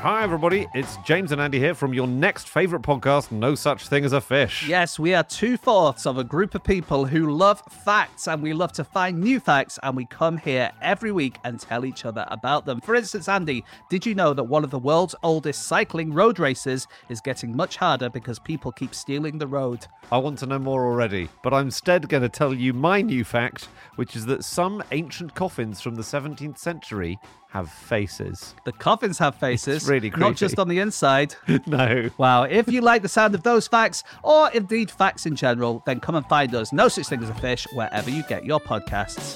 Hi, everybody. It's James and Andy here from your next favourite podcast, No Such Thing as a Fish. Yes, we are two fourths of a group of people who love facts and we love to find new facts and we come here every week and tell each other about them. For instance, Andy, did you know that one of the world's oldest cycling road races is getting much harder because people keep stealing the road? I want to know more already, but I'm instead going to tell you my new fact, which is that some ancient coffins from the 17th century have faces. The coffins have faces, It's really not creepy. just on the inside. no. Wow, if you like the sound of those facts, or indeed facts in general, then come and find us. No such thing as a fish wherever you get your podcasts.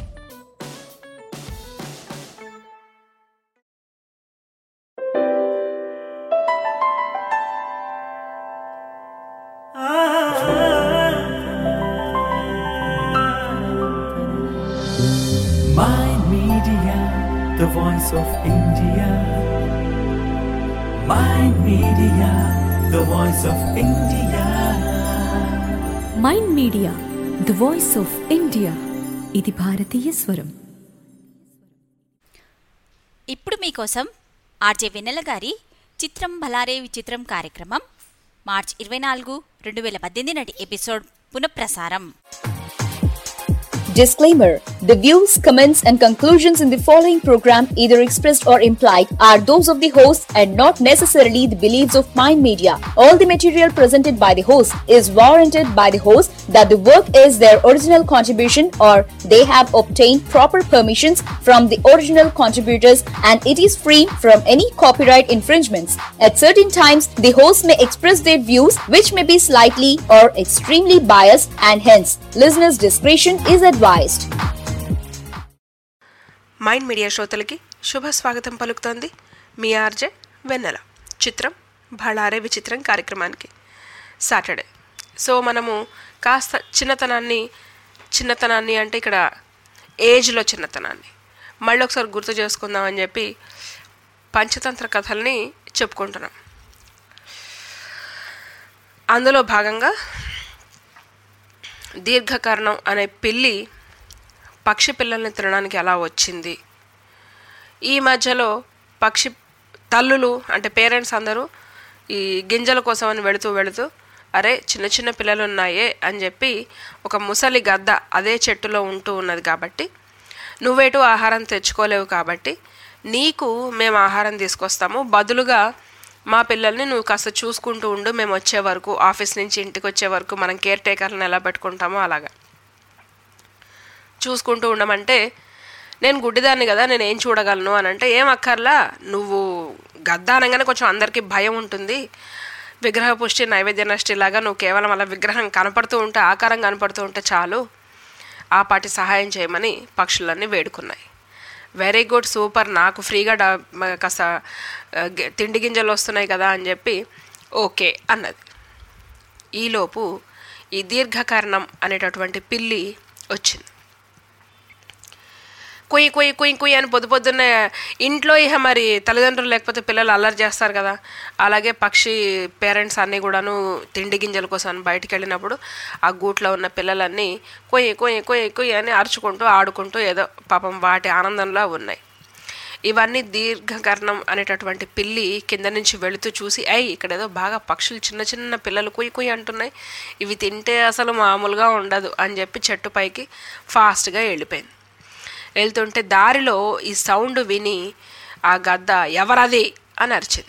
Mind Media, the voice of India. Mind Media, the voice of India. Mind media the voice of India ఇది భారతీయ స్వరం ఇప్పుడు మీకోసం RJ వెన్నెల గారి చిత్రం భలారే విచిత్రం కార్యక్రమం March ఇరవై నాలుగు రెండు వేల పద్దెనిమిది నాటి ఎపిసోడ్ పునఃప్రసారం Disclaimer The views, comments, and conclusions in the following program, either expressed or implied, are those of the host and not necessarily the beliefs of Mind Media. All the material presented by the host is warranted by the host that the work is their original contribution or they have obtained proper permissions from the original contributors and it is free from any copyright infringements. At certain times, the host may express their views which may be slightly or extremely biased and hence listeners' discretion is advised. Mind media శ్రోతలకి శుభ స్వాగతం పలుకుతోంది మీ RJ వెన్నెల చిత్రం బళారే విచిత్రం కార్యక్రమానికి Saturday so మనము కాస్త చిన్నతనాన్ని చిన్నతనాన్ని అంటే ఇక్కడ ఏజ్లో చిన్నతనాన్ని మళ్ళీ ఒకసారి గుర్తు చేసుకుందాం అని చెప్పి పంచతంత్ర కథల్ని చెప్పుకుంటున్నాం అందులో భాగంగా దీర్ఘకర్ణం అనే పిల్లి పక్షి పిల్లల్ని తినడానికి ఎలా వచ్చింది ఈ మధ్యలో పక్షి తల్లులు అంటే పేరెంట్స్ అందరూ ఈ గింజల కోసం అని వెళుతూ వెళుతూ అరే చిన్న చిన్న పిల్లలు ఉన్నాయే అని చెప్పి ఒక ముసలి గద్ద అదే చెట్టులో ఉంటూ ఉన్నది కాబట్టి నువ్వేటు ఆహారం తెచ్చుకోలేవు కాబట్టి నీకు మేము ఆహారం తీసుకొస్తాము బదులుగా మా పిల్లల్ని నువ్వు కాస్త చూసుకుంటూ ఉండు మేము వచ్చే వరకు ఆఫీస్ నుంచి ఇంటికి వచ్చే వరకు మనం కేర్ టేకర్లను ఎలా పెట్టుకుంటామో అలాగా చూసుకుంటూ ఉండమంటే నేను గుడ్డిదాన్ని కదా నేను ఏం చూడగలను అని అంటే ఏం అక్కర్లా నువ్వు గద్ద అనగానే కొంచెం అందరికీ భయం ఉంటుంది విగ్రహ పుష్టి నైవేద్య నష్టి లాగా నువ్వు కేవలం అలా విగ్రహం కనపడుతూ ఉంటే ఆకారం కనపడుతూ ఉంటే చాలు ఆ పాటి సహాయం చేయమని పక్షులన్నీ వేడుకున్నాయి వెరీ గుడ్ సూపర్ నాకు ఫ్రీగా డా మ- కాస్త ఆ, గి- తిండి గింజలు వస్తున్నాయి కదా అని చెప్పి ఓకే అన్నది ఈలోపు ఈ దీర్ఘకర్ణం అనేటటువంటి పిల్లి వచ్చింది కుయ్యి కుయ్యి కుయ్యి కుయ్యి అని పొద్దు పొద్దున్నే ఇంట్లో ఇక మరి తల్లిదండ్రులు లేకపోతే పిల్లలు అల్లరి చేస్తారు కదా అలాగే పక్షి పేరెంట్స్ అన్నీ కూడాను తిండి గింజల కోసం అని బయటికి వెళ్ళినప్పుడు ఆ గూట్లో ఉన్న పిల్లలన్నీ కొయ్యి కొయ్యి కొయ్యి కొయ్యి అని అరుచుకుంటూ ఆడుకుంటూ ఏదో పాపం వాటి ఆనందంలో ఉన్నాయి ఇవన్నీ దీర్ఘకర్ణం అనేటటువంటి పిల్లి కింద నుంచి వెళుతూ చూసి అయ్యి ఇక్కడ ఏదో బాగా పక్షులు చిన్న చిన్న పిల్లలు కుయ్యి కుయ్యి అంటున్నాయి ఇవి తింటే అసలు మామూలుగా ఉండదు అని చెప్పి చెట్టు పైకి ఫాస్ట్గా వెళ్ళిపోయింది వెళ్తుంటే దారిలో ఈ సౌండ్ విని ఆ గద్ద ఎవరది అని అరిచింది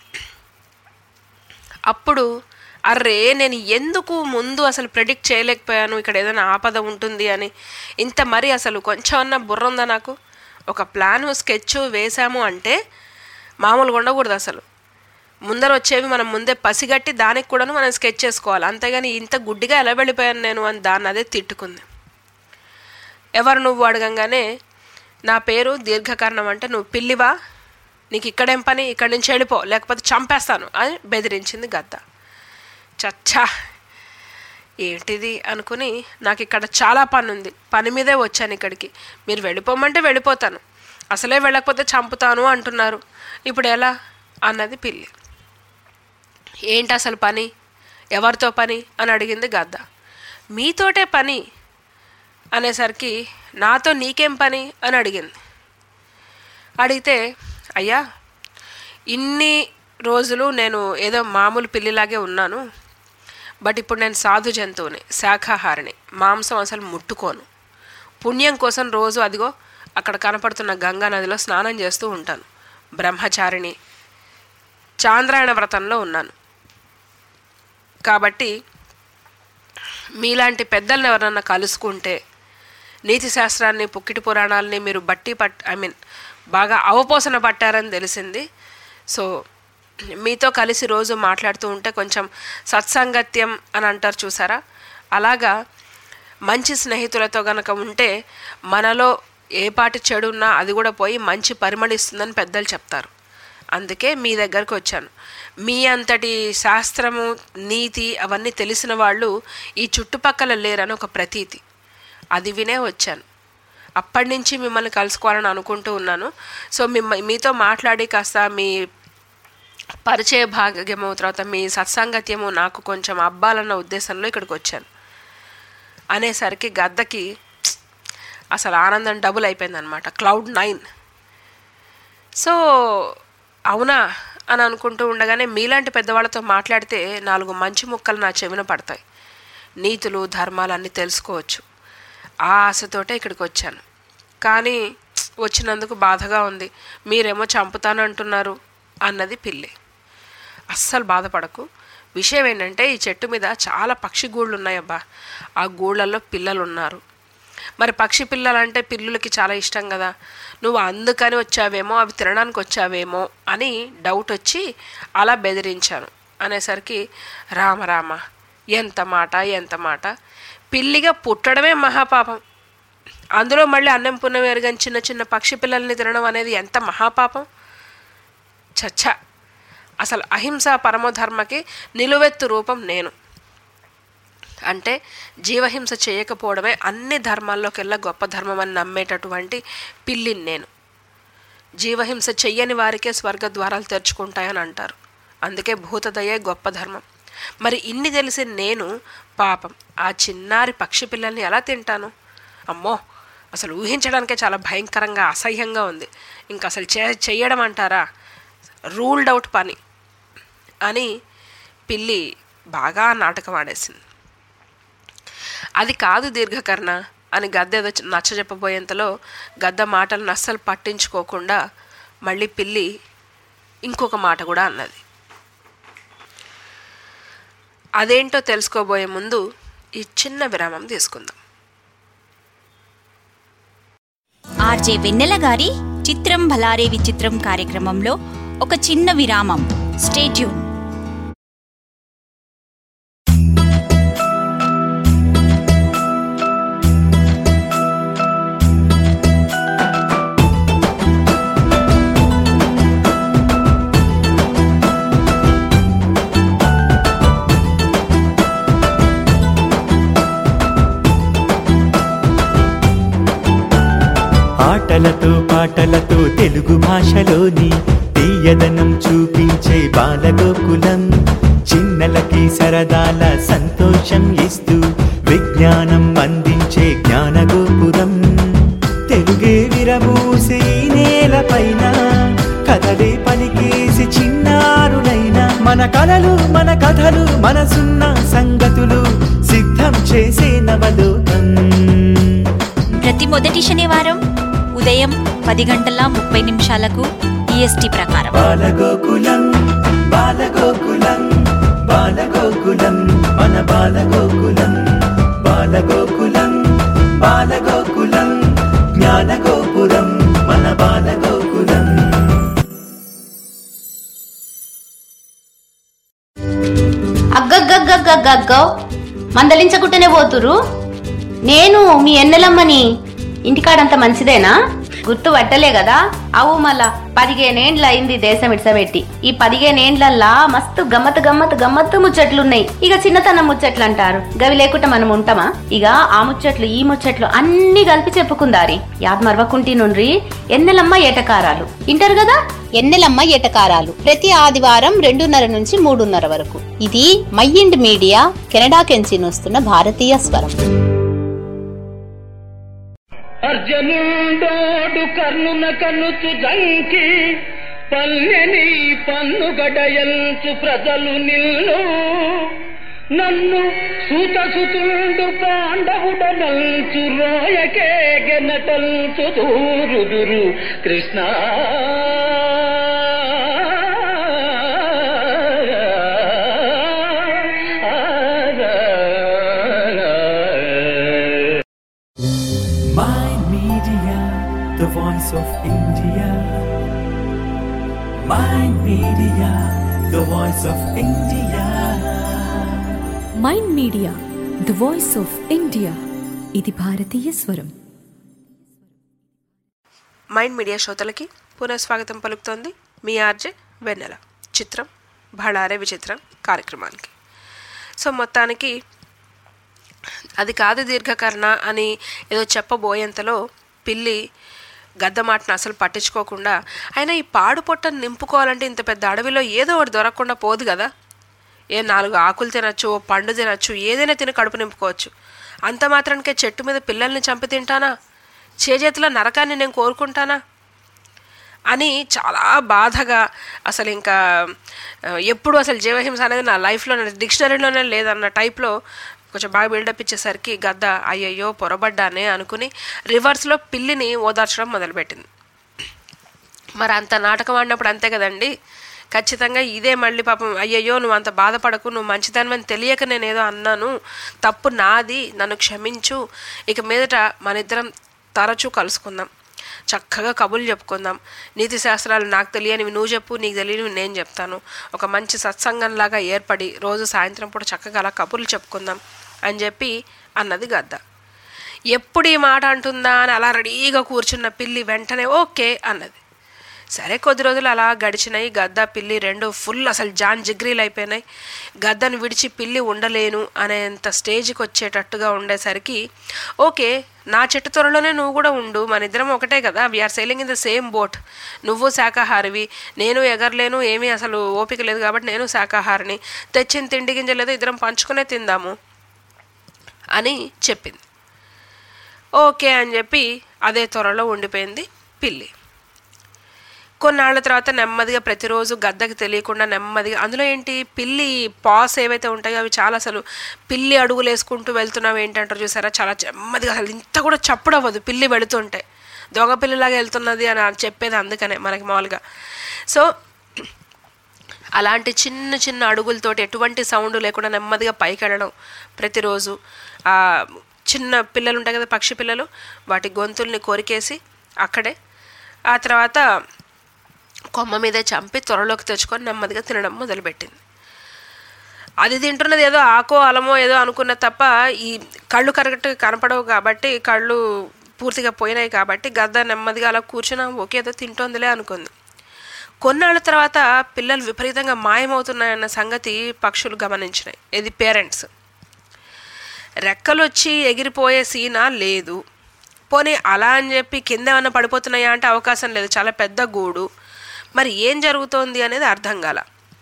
అప్పుడు అర్రే నేను ఎందుకు ముందు అసలు ప్రెడిక్ట్ చేయలేకపోయాను ఇక్కడ ఏదైనా ఆపద ఉంటుంది అని ఇంత మరి అసలు కొంచెం అన్న బుర్ర ఉందా నాకు ఒక ప్లాన్ స్కెచ్ వేసాము అంటే మామూలుగా ఉండకూడదు అసలు ముందర వచ్చేవి మనం ముందే పసిగట్టి దానికి కూడాను మనం స్కెచ్ చేసుకోవాలి అంతేగాని ఇంత గుడ్డిగా ఎలా వెళ్ళిపోయాను నేను అని దాన్ని అదే తిట్టుకుంది ఎవరు నువ్వు అడగంగానే నా పేరు దీర్ఘకర్ణం అంటే నువ్వు పిల్లివా నీకు ఇక్కడేం పని ఇక్కడి నుంచి వెళ్ళిపో లేకపోతే చంపేస్తాను అని బెదిరించింది గద్ద చచ్చా ఏంటిది అనుకుని నాకు ఇక్కడ చాలా పని ఉంది పని మీదే వచ్చాను ఇక్కడికి మీరు వెళ్ళిపోమంటే వెళ్ళిపోతాను అసలే వెళ్ళకపోతే చంపుతాను అంటున్నారు ఇప్పుడు ఎలా అన్నది పిల్లి ఏంటి అసలు పని ఎవరితో పని అని అడిగింది గద్ద మీతోటే పని అనేసరికి నాతో నీకేం పని అని అడిగింది అడిగితే అయ్యా ఇన్ని రోజులు నేను ఏదో మామూలు పిల్లిలాగే ఉన్నాను బట్ ఇప్పుడు నేను సాధు జంతువుని శాఖాహారిని మాంసం అసలు ముట్టుకోను పుణ్యం కోసం రోజు అదిగో అక్కడ కనపడుతున్న గంగా నదిలో స్నానం చేస్తూ ఉంటాను బ్రహ్మచారిణి చాంద్రాయణ వ్రతంలో ఉన్నాను కాబట్టి మీలాంటి పెద్దల్ని ఎవరన్నా కలుసుకుంటే నీతి శాస్త్రాన్ని పుక్కిటి పురాణాలని మీరు బట్టి పట్ ఐ మీన్ బాగా అవపోసన పట్టారని తెలిసింది సో మీతో కలిసి రోజు మాట్లాడుతూ ఉంటే కొంచెం సత్సంగత్యం అని అంటారు చూసారా అలాగా మంచి స్నేహితులతో గనక ఉంటే మనలో ఏ పాటి చెడు ఉన్నా అది కూడా పోయి మంచి పరిమళిస్తుందని పెద్దలు చెప్తారు అందుకే మీ దగ్గరకు వచ్చాను మీ అంతటి శాస్త్రము నీతి అవన్నీ తెలిసిన వాళ్ళు ఈ చుట్టుపక్కల లేరని ఒక ప్రతీతి అది వినే వచ్చాను అప్పటి నుంచి మిమ్మల్ని కలుసుకోవాలని అనుకుంటూ ఉన్నాను సో మిమ్మ మీతో మాట్లాడి కాస్త మీ పరిచయ భాగ్యము తర్వాత మీ సత్సాంగత్యము నాకు కొంచెం అబ్బాలన్న ఉద్దేశంలో ఇక్కడికి వచ్చాను అనేసరికి గద్దకి అసలు ఆనందం డబుల్ అయిపోయిందనమాట క్లౌడ్ నైన్ సో అవునా అని అనుకుంటూ ఉండగానే మీలాంటి పెద్దవాళ్ళతో మాట్లాడితే నాలుగు మంచి ముక్కలు నా చెవిన పడతాయి నీతులు ధర్మాలు అన్నీ తెలుసుకోవచ్చు ఆ ఆశతోటే ఇక్కడికి వచ్చాను కానీ వచ్చినందుకు బాధగా ఉంది మీరేమో చంపుతానంటున్నారు అన్నది పిల్లి అస్సలు బాధపడకు విషయం ఏంటంటే ఈ చెట్టు మీద చాలా పక్షి గూళ్ళు ఉన్నాయబ్బా ఆ గూళ్ళల్లో పిల్లలు ఉన్నారు మరి పక్షి పిల్లలంటే పిల్లులకి చాలా ఇష్టం కదా నువ్వు అందుకని వచ్చావేమో అవి తినడానికి వచ్చావేమో అని డౌట్ వచ్చి అలా బెదిరించాను అనేసరికి రామ రామ ఎంత మాట ఎంత మాట పిల్లిగా పుట్టడమే మహాపాపం అందులో మళ్ళీ అన్నం పుణ్యం ఎరగని చిన్న చిన్న పక్షి పిల్లల్ని తినడం అనేది ఎంత మహాపాపం చచ్చా అసలు అహింస పరమధర్మకి నిలువెత్తు రూపం నేను అంటే జీవహింస చేయకపోవడమే అన్ని ధర్మాల్లోకెల్లా గొప్ప ధర్మం అని నమ్మేటటువంటి పిల్లిని నేను జీవహింస చెయ్యని వారికే స్వర్గ ద్వారాలు తెరుచుకుంటాయని అంటారు అందుకే భూతదయే గొప్ప ధర్మం మరి ఇన్ని తెలిసి నేను పాపం ఆ చిన్నారి పక్షి పిల్లల్ని ఎలా తింటాను అమ్మో అసలు ఊహించడానికే చాలా భయంకరంగా అసహ్యంగా ఉంది ఇంకా అసలు చే చెయ్యడం అంటారా రూల్డ్ అవుట్ పని అని పిల్లి బాగా నాటకం ఆడేసింది అది కాదు దీర్ఘకర్ణ అని గద్ద ఏదో నచ్చ చెప్పబోయేంతలో గద్ద మాటలను అస్సలు పట్టించుకోకుండా మళ్ళీ పిల్లి ఇంకొక మాట కూడా అన్నది అదేంటో తెలుసుకోబోయే ముందు ఈ చిన్న విరామం తీసుకుందాం ఆర్జే వెన్నెల గారి చిత్రం భలారే విచిత్రం కార్యక్రమంలో ఒక చిన్న విరామం స్టేట్యూన్ ఆటలతో పాటలతో తెలుగు భాషలోని తీయదనం చూపించే బాలగోకులం చిన్నలకి సరదాల సంతోషం ఇస్తూ విజ్ఞానం అందించే జ్ఞానగోపురం తెలుగే విరబూసి ఈ నేలపైన కథలే పలికేసి చిన్నారులైన మన కలలు మన కథలు మనసున్న సంగతులు సిద్ధం చేసే నవలోకం ప్రతి మొదటి శనివారం ఉదయం పది గంటల ముప్పై నిమిషాలకు ఈఎస్టీ ప్రకారం బాలగోకులం బాలగోకులం బాలగోకులం మన బాలగోకులం బాలగోకులం బాలగోకులం జ్ఞానగోపురం మన బాలగోకులం అగ్గగ్గగ్గగ్గగ్గో మందలించకుంటేనే పోతురు నేను మీ ఎన్నెలమ్మని ఇంటికాడంత మంచిదేనా గుర్తు పట్టలే కదా అవు మళ్ళా పదిహేనేండ్ల అయింది దేశం ఇడ్సబెట్టి ఈ పదిహేనేండ్లల్లా మస్తు గమ్మత్ గమ్మత్ గమ్మత్తు ముచ్చట్లున్నాయి ఇక చిన్నతనం ముచ్చట్లు అంటారు గవి లేకుండా మనం ఉంటామా ఇక ఆ ముచ్చట్లు ఈ ముచ్చట్లు అన్ని కలిపి చెప్పుకుందారి యాద్ మరవకుంటి నుండ్రి ఎన్నెలమ్మ ఏటకారాలు ఇంటారు కదా ఎన్నెలమ్మ ఎటకారాలు ప్రతి ఆదివారం రెండున్నర నుంచి మూడున్నర వరకు ఇది మైండ్ మీడియా కెనడా కెంచి వస్తున్న భారతీయ స్వరం అర్జునుండోడు కర్ణున కనుచు జంకి పల్లెని పన్ను గడయంచు ప్రజలు నిల్లు నన్ను సూతసుతుండు పాండవుడనల్చు రోయకే గెనటల్చు దూరుదురు Krishna My Media, the voice of India. My Media, the voice of India. Mind media the voice of India ఇది భారతీయ స్వరం మైండ్ మీడియా శ్రోతలకి పునఃస్వాగతం పలుకుతోంది మీ ఆర్జే వెన్నెల చిత్రం బళారే విచిత్రం కార్యక్రమానికి సో మొత్తానికి అది కాదు దీర్ఘకర్ణ అని ఏదో చెప్పబోయేంతలో పిల్లి గద్ద మాటను అసలు పట్టించుకోకుండా అయినా ఈ పాడు పొట్టను నింపుకోవాలంటే ఇంత పెద్ద అడవిలో ఏదో ఒకటి దొరకకుండా పోదు కదా ఏ నాలుగు ఆకులు తినచ్చు ఓ పండు తినచ్చు ఏదైనా తిని కడుపు నింపుకోవచ్చు అంత మాత్రానికే చెట్టు మీద పిల్లల్ని చంపి తింటానా చేజేతిలో నరకాన్ని నేను కోరుకుంటానా అని చాలా బాధగా అసలు ఇంకా ఆ, ఎప్పుడు అసలు జీవహింస అనేది నా లైఫ్లో డిక్షనరీలోనే లేదన్న టైప్లో కొంచెం బాగా బిల్డప్ ఇచ్చేసరికి గద్ద అయ్యయ్యో పొరబడ్డానే అనుకుని రివర్స్లో పిల్లిని ఓదార్చడం మొదలుపెట్టింది మరి అంత నాటకం ఆడినప్పుడు అంతే కదండి ఖచ్చితంగా ఇదే మళ్ళీ పాపం అయ్యయ్యో నువ్వు అంత బాధపడకు నువ్వు మంచిదానివని తెలియక నేను ఏదో అన్నాను తప్పు నాది నన్ను క్షమించు ఇక మీదట మన ఇద్దరం తరచూ కలుసుకుందాం చక్కగా కబుర్లు చెప్పుకుందాం నీతి శాస్త్రాలు నాకు తెలియనివి నువ్వు చెప్పు నీకు తెలియనివి నేను చెప్తాను ఒక మంచి సత్సంగంలాగా ఏర్పడి రోజు సాయంత్రం పూట చక్కగా అలా కబుర్లు చెప్పుకుందాం అని చెప్పి అన్నది గద్ద ఎప్పుడు ఈ మాట అంటుందా అని అలా రెడీగా కూర్చున్న పిల్లి వెంటనే ఓకే అన్నది సరే కొద్ది రోజులు అలా గడిచినాయి గద్ద పిల్లి రెండు ఫుల్ అసలు జాన్ జిగ్రీలు అయిపోయినాయి గద్దను విడిచి పిల్లి ఉండలేను అనేంత స్టేజ్కి వచ్చేటట్టుగా ఉండేసరికి ఓకే నా చెట్టు త్వరలోనే నువ్వు కూడా ఉండు మన ఇద్దరం ఒకటే కదా we're sailing in the same boat నువ్వు శాకాహారివి నేను ఎగరలేను ఏమీ అసలు ఓపిక లేదు కాబట్టి నేను శాకాహారిని తెచ్చిన తిండి గింజలేదో ఇద్దరం పంచుకునే తిందాము అని చెప్పింది ఓకే అని చెప్పి అదే త్వరలో ఉండిపోయింది పిల్లి కొన్నాళ్ళ తర్వాత నెమ్మదిగా ప్రతిరోజు గద్దకి తెలియకుండా నెమ్మదిగా అందులో ఏంటి పిల్లి పాస్ ఏవైతే ఉంటాయో అవి చాలా అసలు పిల్లి అడుగులు వేసుకుంటూ వెళ్తున్నావు ఏంటంటారు చూసారా చాలా నెమ్మదిగా అసలు ఇంత కూడా చప్పుడు అవ్వదు పిల్లి వెళుతుంటే దొంగ పిల్లిలాగా వెళ్తున్నది అని చెప్పేది అందుకనే మనకి మామూలుగా సో అలాంటి చిన్న చిన్న అడుగులతోటి ఎటువంటి సౌండ్ లేకుండా నెమ్మదిగా పైకి వెళ్ళడం ప్రతిరోజు ఆ చిన్న పిల్లలు ఉంటాయి కదా పక్షి పిల్లలు వాటి గొంతుల్ని కొరికేసి అక్కడే ఆ తర్వాత కొమ్మ మీదే చంపి త్వరలోకి తెచ్చుకొని నెమ్మదిగా తినడం మొదలుపెట్టింది అది తింటున్నది ఏదో ఆకో అలమో ఏదో అనుకున్న తప్ప ఈ కళ్ళు కరెక్ట్ కనపడవు కాబట్టి కళ్ళు పూర్తిగా పోయినాయి కాబట్టి గద్ద నెమ్మదిగా అలా కూర్చున్నా ఓకే ఏదో తింటోందిలే అనుకుంది కొన్నాళ్ళ తర్వాత పిల్లలు విపరీతంగా మాయమవుతున్నాయన్న సంగతి పక్షులు గమనించినాయి ఇది పేరెంట్స్ రెక్కలు వచ్చి ఎగిరిపోయే సీనా లేదు పోనీ అలా అని చెప్పి కింద ఏమన్నా పడిపోతున్నాయా అంటే అవకాశం లేదు చాలా పెద్ద గూడు మరి ఏం జరుగుతోంది అనేది అర్థం కాల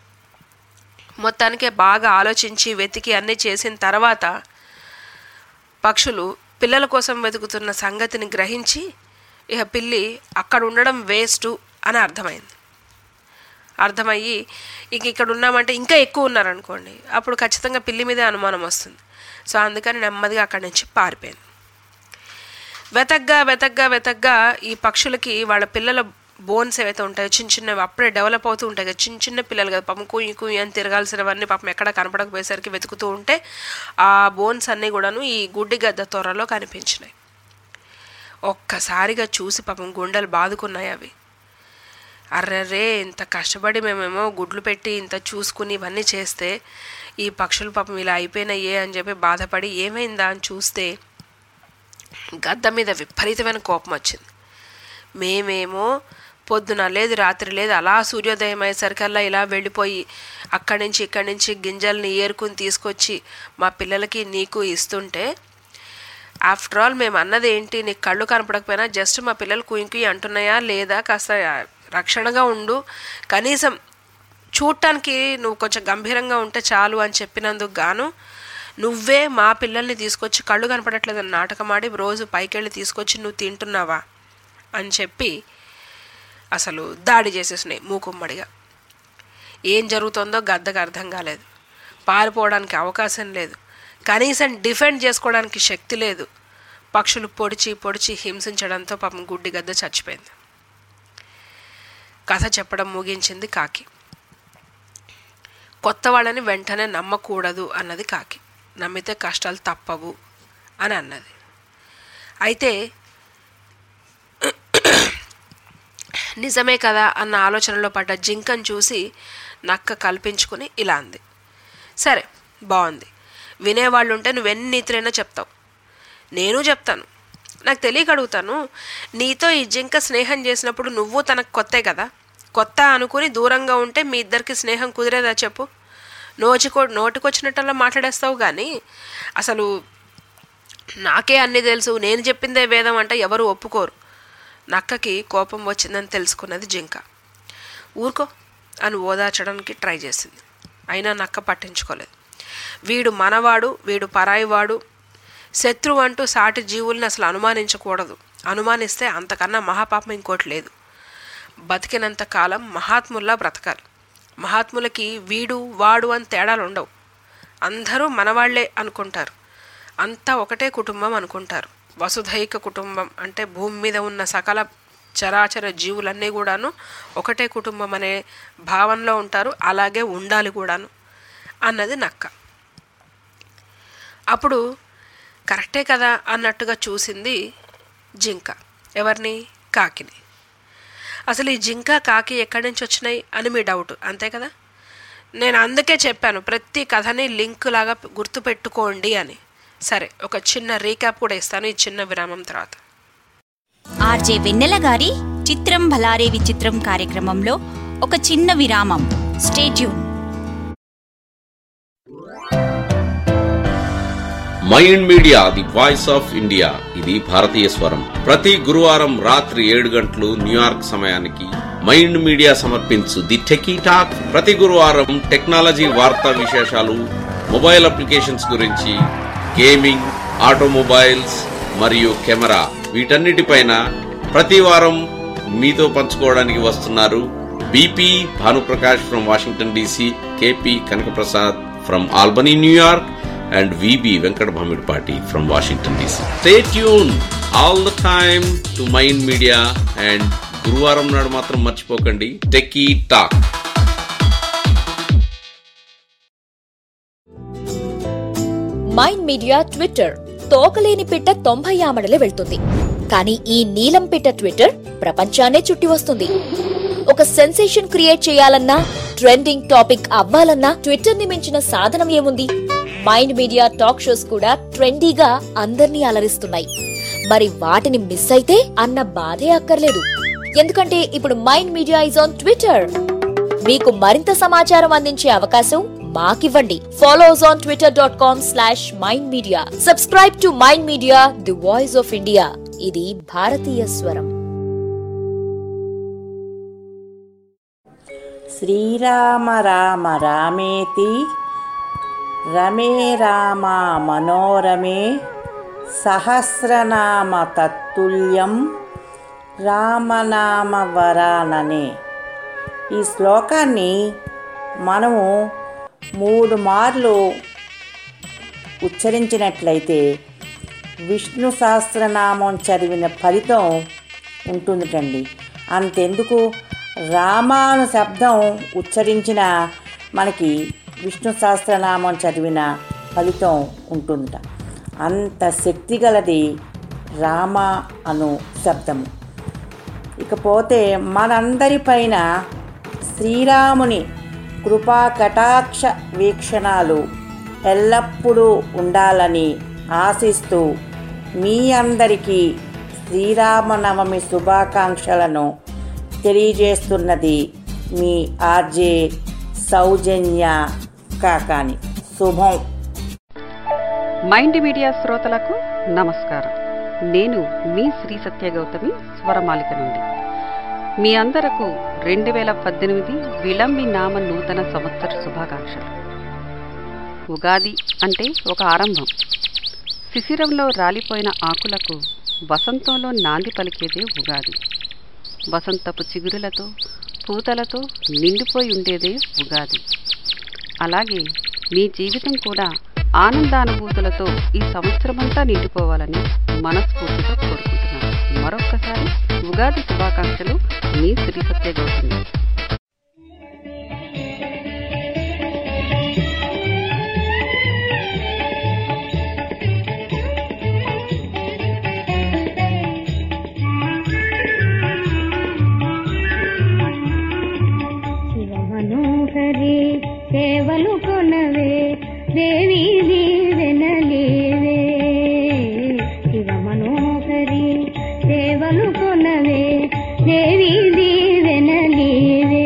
మొత్తానికి బాగా ఆలోచించి వెతికి అన్నీ చేసిన తర్వాత పక్షులు పిల్లల కోసం వెతుకుతున్న సంగతిని గ్రహించి ఇక పిల్లి అక్కడ ఉండడం వేస్టు అని అర్థమైంది అర్థమయ్యి ఇంక ఇక్కడ ఉన్నామంటే ఇంకా ఎక్కువ ఉన్నారనుకోండి అప్పుడు ఖచ్చితంగా పిల్లి మీదే అనుమానం వస్తుంది సో అందుకని నెమ్మదిగా అక్కడి నుంచి పారిపోయింది వెతగ్గా వెతగ్గా వెతగ్గా ఈ పక్షులకి వాళ్ళ పిల్లల బోన్స్ ఏవైతే ఉంటాయో చిన్న చిన్నవి అప్పుడే డెవలప్ అవుతూ ఉంటాయి కదా చిన్న చిన్న పిల్లలు కదా పాపం కుయ్యి కుయ్యి అని తిరగాల్సినవన్నీ పాపం ఎక్కడ కనపడకపోయేసరికి వెతుకుతూ ఉంటే ఆ బోన్స్ అన్నీ కూడాను ఈ గుడ్డి గద్ద త్వరలో కనిపించినాయి ఒక్కసారిగా చూసి పాపం గుండెలు బాదుకున్నాయి అవి అర్రరే ఇంత కష్టపడి మేమేమో గుడ్లు పెట్టి ఇంత చూసుకుని ఇవన్నీ చేస్తే ఈ పక్షులు పాపం ఇలా అయిపోయినాయే అని చెప్పి బాధపడి ఏమైందా అని చూస్తే గద్ద మీద విపరీతమైన కోపం వచ్చింది మేమేమో పొద్దున లేదు రాత్రి లేదు అలా సూర్యోదయం అయ్యేసరికల్లా ఇలా వెళ్ళిపోయి అక్కడి నుంచి ఇక్కడి నుంచి గింజల్ని ఏరుకుని తీసుకొచ్చి మా పిల్లలకి నీకు ఇస్తుంటే ఆఫ్టర్ ఆల్ మేము అన్నది ఏంటి నీకు కళ్ళు కనపడకపోయినా జస్ట్ మా పిల్లలు కుయింకుయి అంటున్నాయా లేదా కాస్త రక్షణగా ఉండు కనీసం చూడటానికి నువ్వు కొంచెం గంభీరంగా ఉంటే చాలు అని చెప్పినందుకు గాను నువ్వే మా పిల్లల్ని తీసుకొచ్చి కళ్ళు కనపడట్లేదని నాటకం ఆడి రోజు పైకెళ్ళి తీసుకొచ్చి నువ్వు తింటున్నావా అని చెప్పి అసలు దాడి చేసేసినాయి మూకుమ్మడిగా ఏం జరుగుతుందో గద్దకు అర్థం కాలేదు పారిపోవడానికి అవకాశం లేదు కనీసం డిఫెండ్ చేసుకోవడానికి శక్తి లేదు పక్షులు పొడిచి పొడిచి హింసించడంతో పాపం గుడ్డి గద్ద చచ్చిపోయింది కథ చెప్పడం ముగించింది కాకి కొత్త వాళ్ళని వెంటనే నమ్మకూడదు అన్నది కాకి నమ్మితే కష్టాలు తప్పవు అని అన్నది అయితే నిజమే కదా అన్న ఆలోచనలో పడ్డ జింకను చూసి నక్క కల్పించుకుని ఇలా అంది సరే బాగుంది వినేవాళ్ళు ఉంటే నువ్వెన్ని నీతులైనా చెప్తావు నేను చెప్తాను నాకు తెలియక అడుగుతాను నీతో ఈ జింక స్నేహం చేసినప్పుడు నువ్వు తనకు కొత్తే కదా కొత్త అనుకుని దూరంగా ఉంటే మీ ఇద్దరికి స్నేహం కుదిరేదా చెప్పు నోచికో నోటికొచ్చినట్టల్లా మాట్లాడేస్తావు కానీ అసలు నాకే అన్నీ తెలుసు నేను చెప్పిందే వేదం అంటే ఎవరు ఒప్పుకోరు నక్కకి కోపం వచ్చిందని తెలుసుకున్నది జింక ఊరుకో అని ఓదార్చడానికి ట్రై చేసింది అయినా నక్క పట్టించుకోలేదు వీడు మనవాడు వీడు పరాయివాడు శత్రువు అంటూ సాటి జీవుల్ని అసలు అనుమానించకూడదు అనుమానిస్తే అంతకన్నా మహాపాపం ఇంకోటి లేదు బతికినంత కాలం మహాత్ముల్లా బ్రతకాలి మహాత్ములకి వీడు వాడు అని తేడాలు ఉండవు అందరూ మనవాళ్లే అనుకుంటారు అంతా ఒకటే కుటుంబం అనుకుంటారు వసుధైక కుటుంబం అంటే భూమి మీద ఉన్న సకల చరాచర జీవులన్నీ కూడాను ఒకటే కుటుంబం అనే భావనలో ఉంటారు అలాగే ఉండాలి కూడాను అన్నది నక్క అప్పుడు కరెక్టే కదా అన్నట్టుగా చూసింది జింక ఎవరిని కాకిని అసలు ఈ జింక కాకి ఎక్కడి నుంచి వచ్చినాయి అని మీ డౌట్ అంతే కదా నేను అందుకే చెప్పాను ప్రతి కథని లింక్ లాగా గుర్తుపెట్టుకోండి అని సరే ఒక చిన్న రీక్యాప్ కూడా ఇస్తాను ఈ చిన్న విరామం తర్వాత ఆర్జే వెన్నెల గారి చిత్రం భలారే విచిత్రం కార్యక్రమంలో ఒక చిన్న విరామం stay tuned mind media the voice of India ఇది భారతీయ స్వరం ప్రతి గురువారం రాత్రి ఏడు గంటలు న్యూయార్క్ సమయానికి మైండ్ మీడియా సమర్పించు ది టెకీ టాక్ ప్రతి గురువారం టెక్నాలజీ వార్తా విశేషాలు మొబైల్ అప్లికేషన్స్ గురించి గేమింగ్ ఆటోమొబైల్స్ మరియు కెమెరా వీటన్నిటిపైన ప్రతి వారం మీతో పంచుకోవడానికి వస్తున్నారు BP Bhanuprakash from Washington DC KP Kanakaprasad from Albany New York and VB Venkat Bhamidpati from Washington DC. Stay tuned all the time to Mind Media and గురువారం నాడు మాత్రం మర్చిపోకండి techie talk mind media Twitter తోకలేని పిట్ట తొంభై ఆమడలే వెళ్తుంది కానీ ఈ నీలం పిట్ట ట్విట్టర్ ప్రపంచాన్నే చుట్టి వస్తుంది ఒక సెన్సేషన్ క్రియేట్ చేయాలన్నా ట్రెండింగ్ టాపిక్ అవ్వాలన్నా ట్విట్టర్ ని మించిన సాధనం ఏముంది మైండ్ మీడియా టాక్ షోస్ కూడా ట్రెండీగా అందర్నీ అలరిస్తున్నాయి మరి వాటిని మిస్ అయితే అన్న బాధే అక్కర్లేదు ఎందుకంటే ఇప్పుడు mind media is on Twitter మీకు మరింత సమాచారం అందించే అవకాశం మాకివ్వండి follow us on Twitter dot com slash mind media subscribe to mind media the voice of India ఇది భారతీయ స్వరం శ్రీరామ రామ రామేతి రమే రామ మనోరమే సహస్రనామ తత్తుల్యం రామనామ వరాననే ఈ శ్లోకాన్ని మనము మూడు మార్లు ఉచ్చరించినట్లయితే విష్ణు సహస్రనామం చదివిన ఫలితం ఉంటుందిటండి అంతెందుకు రామాను శబ్దం ఉచ్చరించిన మనకి విష్ణు సహస్రనామం చదివిన ఫలితం ఉంటుందట అంత శక్తి గలది రామ అను శబ్దము ఇకపోతే మనందరిపైన శ్రీరాముని కృపా కటాక్ష వీక్షణాలు ఎల్లప్పుడూ ఉండాలని ఆశిస్తూ మీ అందరికీ శ్రీరామనవమి శుభాకాంక్షలను తెలియజేస్తున్నది మీ ఆర్జే సౌజన్య కాకాని శుభం మైండ్ మీడియా శ్రోతలకు నమస్కారం నేను మీ శ్రీ సత్య గౌతమి స్వరమాలిక నుండి మీ అందరకు రెండు వేల పద్దెనిమిది విలంబి నామ నూతన సంవత్సర శుభాకాంక్షలు ఉగాది అంటే ఒక ఆరంభం శిశిరంలో రాలిపోయిన ఆకులకు వసంతంలో నాంది పలికేదే ఉగాది వసంతపు చిగురులతో పూతలతో నిండిపోయి ఉండేదే ఉగాది అలాగే మీ జీవితం కూడా ఆనందానుభూతులతో ఈ సంవత్సరమంతా నిండిపోవాలని మనస్ఫూర్తిగా కోరుకుంటున్నాను మరొక్కసారి ఉగాది శుభాకాంక్షలు మీ శ్రీ సత్య గౌతమి శివమనోహరి సేవలు కొనవే దేవి దీవెనలేవే శివమనోహరి సేవలు కొనవే దేవి దీవెనలేవే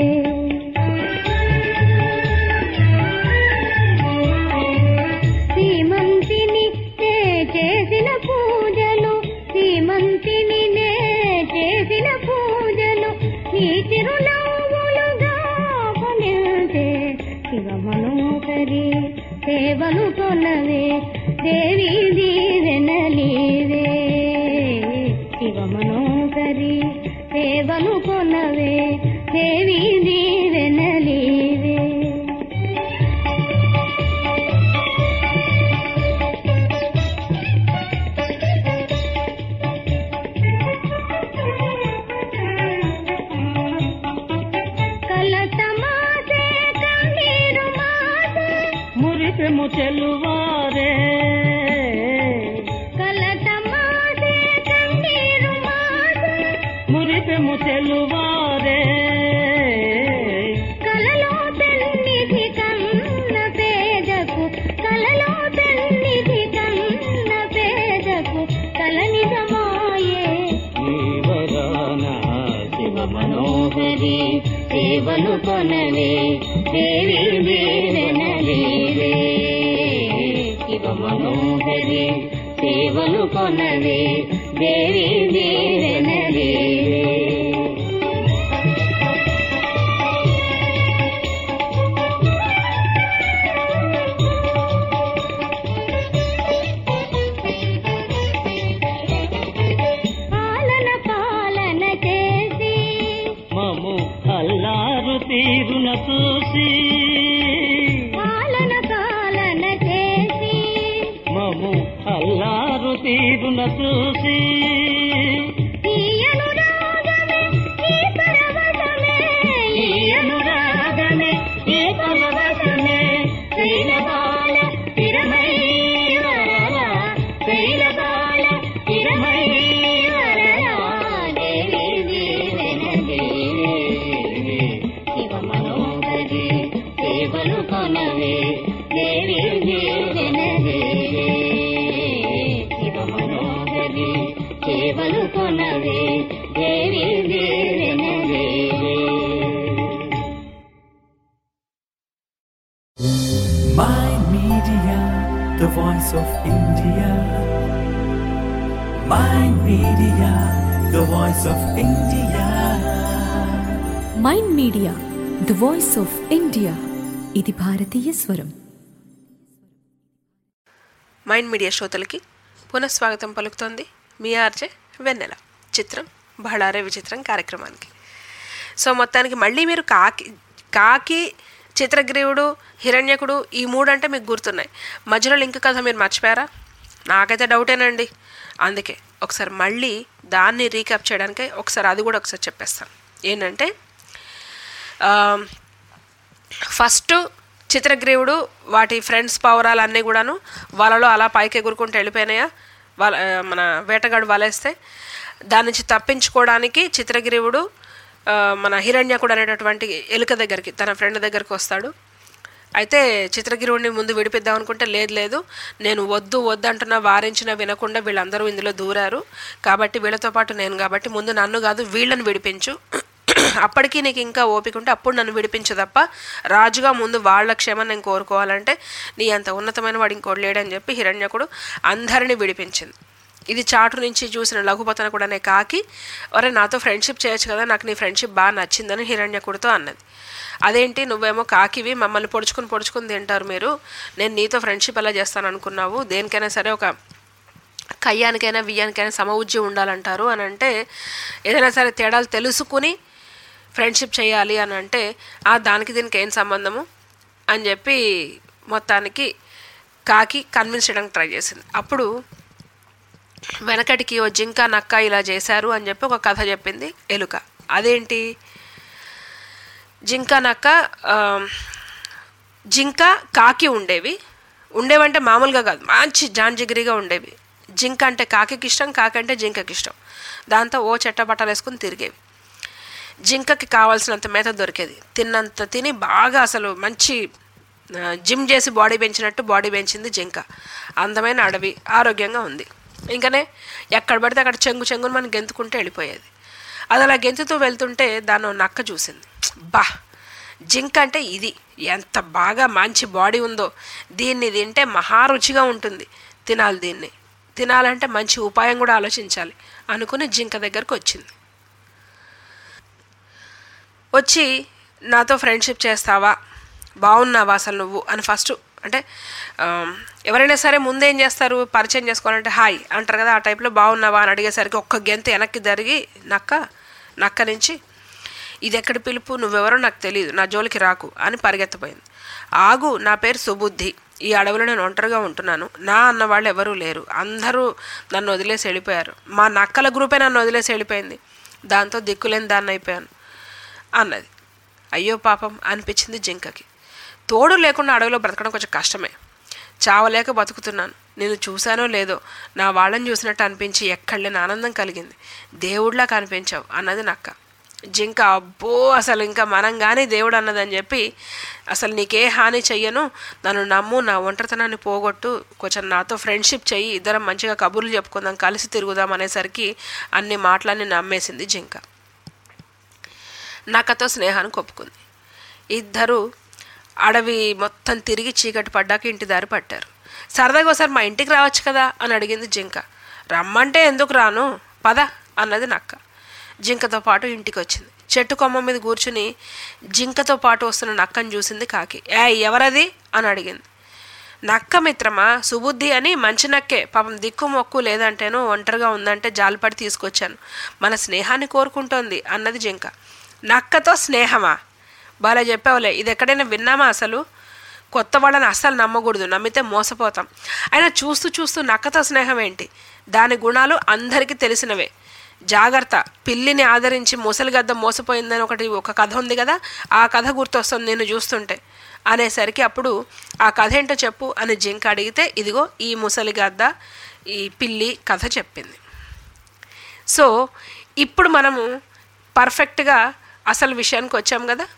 శ్రీమంతిని నే చేసిన పూజలు శ్రీమంతిని నే చేసిన పూజలు నీ చిరునవ్వులుగా కొనితే శివ మనోహరి సేవలు కొనవే దేవి దీవెనలీవే శివ మనోహరి సేవలు కొనవే దేవి దీవెనలీవే కలత మాసే కన్నీరు మాసే మురిపెము చెల్లువారే కలత మాసే కన్నీరు మాసే మురిపెము చెల్లువారే కలలో పెన్నిధి కన్న పేదకు కలలో పెన్నిధి కన్న పేదకు కల నిజమాయే ఈవరాన శివ మనోహరి సేవలు కొనవే దేవి దీవెనలేవే శివ మనోహరి సేవలు కొనవే దేవి దీవెనలేవే పాలన పాలన చేసి మము అల్లారు తీరున చూసి పాలన పాలన చేసి మము అల్లారు తీరున చూసి ఈ అనురాగమే ఈ పరవశమే ఈ అనురాగమే ఈ పరవశమే శ్రీలబాల స్థిరమై వరలా శ్రీలబాల స్థిరమై వరలా దేవి దీవెనదేవి శివ మనోహరి సేవలు కొనవే దేవి దీవెనదేవి శివ మనోహరి సేవలు కొనవే దేవి దీవెనదేవి My Media, the voice of India. My Media, the voice of India. Mind media the voice of India ఇది భారతీయ స్వరం మైండ్ మీడియా శ్రోతలకి పునఃస్వాగతం పలుకుతోంది మీ ఆర్జే వెన్నెల చిత్రం బహళారే విచిత్రం కార్యక్రమానికి సో మొత్తానికి మళ్ళీ మీరు కాకి కాకి చిత్రగ్రీవుడు హిరణ్యకుడు ఈ మూడు అంటే మీకు గుర్తున్నాయి మధ్యలో లింక్ కథ మీరు మర్చిపోయారా నాకైతే డౌటేనండి అందుకే ఒకసారి మళ్ళీ దాన్ని రీక్యాప్ చేయడానికి ఒకసారి అది కూడా ఒకసారి చెప్పేస్తాను ఏంటంటే ఆ, ఫస్ట్ చిత్రగ్రీవుడు వాటి ఫ్రెండ్స్ పౌరాలు అన్నీ కూడాను వాళ్ళలో అలా పైకి ఎగురుకుంటూ వెళ్ళిపోయినాయా వాళ్ళ ఆ, మన వేటగాడు వలేస్తే దాని నుంచి తప్పించుకోవడానికి చిత్రగ్రీవుడు ఆ, మన హిరణ్యకుడు అనేటటువంటి ఎలుక దగ్గరికి తన ఫ్రెండ్ దగ్గరికి వస్తాడు అయితే చిత్రగిరివుడిని ముందు విడిపిద్దాం అనుకుంటే లేదు లేదు నేను వద్దు వద్దు అంటున్నా వారించినా వినకుండా వీళ్ళందరూ ఇందులో దూరారు కాబట్టి వీళ్ళతో పాటు నేను కాబట్టి ముందు నన్ను కాదు వీళ్ళని విడిపించు అప్పటికి నీకు ఇంకా ఓపిక ఉంటే అప్పుడు నన్ను విడిపించు తప్ప రాజుగా ముందు వాళ్ళ క్షేమం నేను కోరుకోవాలంటే నీ అంత ఉన్నతమైన వాడు ఇంకోటి లేడని చెప్పి హిరణ్యకుడు అందరినీ విడిపించింది ఇది చాటు నుంచి చూసిన లఘుపతన కూడానే కాకి ఒరే నాతో ఫ్రెండ్షిప్ చేయొచ్చు కదా నాకు నీ ఫ్రెండ్షిప్ బాగా నచ్చిందని హిరణ్యకుడితో అన్నది అదేంటి నువ్వేమో కాకివి మమ్మల్ని పొడుచుకుని పొడుచుకుని తింటారు మీరు నేను నీతో ఫ్రెండ్షిప్ ఎలా చేస్తాను అనుకున్నావు దేనికైనా సరే ఒక కయ్యానికైనా వియ్యానికైనా సమవుజ్యం ఉండాలంటారు అని అంటే ఏదైనా సరే తేడాలు తెలుసుకుని ఫ్రెండ్షిప్ చేయాలి అని అంటే ఆ దానికి దీనికి ఏం సంబంధము అని చెప్పి మొత్తానికి కాకి కన్విన్స్ చేయడానికి ట్రై చేసింది అప్పుడు వెనకటికి ఓ జింక నక్క ఇలా చేశారు అని చెప్పి ఒక కథ చెప్పింది ఎలుక అదేంటి జింక నక్క ఆ, జింక కాకి ఉండేవి ఉండేవంటే మామూలుగా కాదు మంచి జాంజిగిరిగా ఉండేవి జింక అంటే కాకికి ఇష్టం కాకి అంటే జింకకి ఇష్టం దాంతో ఓ చెట్ట బట్టలు వేసుకుని తిరిగేవి జింకకి కావాల్సినంత మేత దొరికేది తిన్నంత తిని బాగా అసలు మంచి ఆ, జిమ్ చేసి బాడీ పెంచినట్టు బాడీ పెంచింది జింక అందమైన అడవి ఆరోగ్యంగా ఉంది ఇంకనే ఎక్కడ పడితే అక్కడ చెంగు చెంగుని మనం గెంతుకుంటే వెళ్ళిపోయేది అది అలా గెంతుతూ వెళ్తుంటే దాన్ని ఓ నక్క చూసింది బా జింక అంటే ఇది ఎంత బాగా మంచి బాడీ ఉందో దీన్ని తింటే మహా రుచిగా ఉంటుంది తినాలి దీన్ని తినాలంటే మంచి ఉపాయం కూడా ఆలోచించాలి అనుకుని జింక దగ్గరకు వచ్చింది వచ్చి నాతో ఫ్రెండ్షిప్ చేస్తావా బాగున్నావా అసలు నువ్వు అని ఫస్ట్ అంటే ఆమ్, ఎవరైనా సరే ముందేం చేస్తారు పరిచయం చేసుకోవాలంటే హాయ్ అంటారు కదా ఆ టైప్లో బాగున్నావా అని అడిగేసరికి ఒక్క గెంత వెనక్కి జరిగి నక్క నక్క నుంచి ఇది ఎక్కడి పిలుపు నువ్వెవరో నాకు తెలియదు నా జోలికి రాకు అని పరిగెత్తపోయింది ఆగు నా పేరు సుబుద్ధి ఈ అడవిలో నేను ఒంటరిగా ఉంటున్నాను నా అన్న వాళ్ళు ఎవరూ లేరు అందరూ నన్ను వదిలేసి వెళ్ళిపోయారు మా నక్కల గ్రూపే నన్ను వదిలేసి వెళ్ళిపోయింది దాంతో దిక్కులేని దాన్ని అయిపోయాను అన్నది అయ్యో పాపం అనిపించింది జింకకి తోడు లేకుండా అడవిలో బ్రతకడం కొంచెం కష్టమే చావలేక బతుకుతున్నాను నేను చూశానో లేదో నా వాళ్ళని చూసినట్టు అనిపించి ఎక్కడలేని ఆనందం కలిగింది దేవుడిలా కనిపించావు అన్నది నక్క జింక అబ్బో అసలు ఇంకా మనం కానీ దేవుడు అన్నదని చెప్పి అసలు నీకే హాని చెయ్యను నన్ను నమ్ము నా ఒంటరితనాన్ని పోగొట్టు కొంచెం నాతో ఫ్రెండ్షిప్ చెయ్యి ఇద్దరం మంచిగా కబుర్లు చెప్పుకుందాం కలిసి తిరుగుదాం అనేసరికి అన్ని మాటలన్నీ నమ్మేసింది జింక నక్కతో స్నేహానికి ఒప్పుకుంది ఇద్దరు అడవి మొత్తం తిరిగి చీకటి పడ్డాక ఇంటి దారి పట్టారు సరదాగా ఒకసారి మా ఇంటికి రావచ్చు కదా అని అడిగింది జింక రమ్మంటే ఎందుకు రాను పద అన్నది నక్క జింకతో పాటు ఇంటికి వచ్చింది చెట్టు కొమ్మ మీద కూర్చుని జింకతో పాటు వస్తున్న నక్కను చూసింది కాకి ఏ ఎవరది అని అడిగింది నక్క మిత్రమా సుబుద్ధి అని మంచి నక్కే పాపం దిక్కు మొక్కు లేదంటేనో ఒంటరిగా ఉందంటే జాలిపడి తీసుకొచ్చాను మన స్నేహాన్ని కోరుకుంటోంది అన్నది జింక నక్కతో స్నేహమా బాగా చెప్పావులే ఇది ఎక్కడైనా విన్నామా అసలు కొత్త వాళ్ళని అస్సలు నమ్మకూడదు నమ్మితే మోసపోతాం అయినా చూస్తూ చూస్తూ నక్కతో స్నేహం ఏంటి దాని గుణాలు అందరికీ తెలిసినవే జాగ్రత్త పిల్లిని ఆదరించి ముసలిగద్ద మోసపోయిందని ఒకటి ఒక కథ ఉంది కదా ఆ కథ గుర్తొస్తుంది నేను చూస్తుంటే అనేసరికి అప్పుడు ఆ కథ ఏంటో చెప్పు అని జింక అడిగితే ఇదిగో ఈ ముసలిగద్ద ఈ పిల్లి కథ చెప్పింది సో ఇప్పుడు మనము పర్ఫెక్ట్గా అసలు విషయానికి వచ్చాం కదా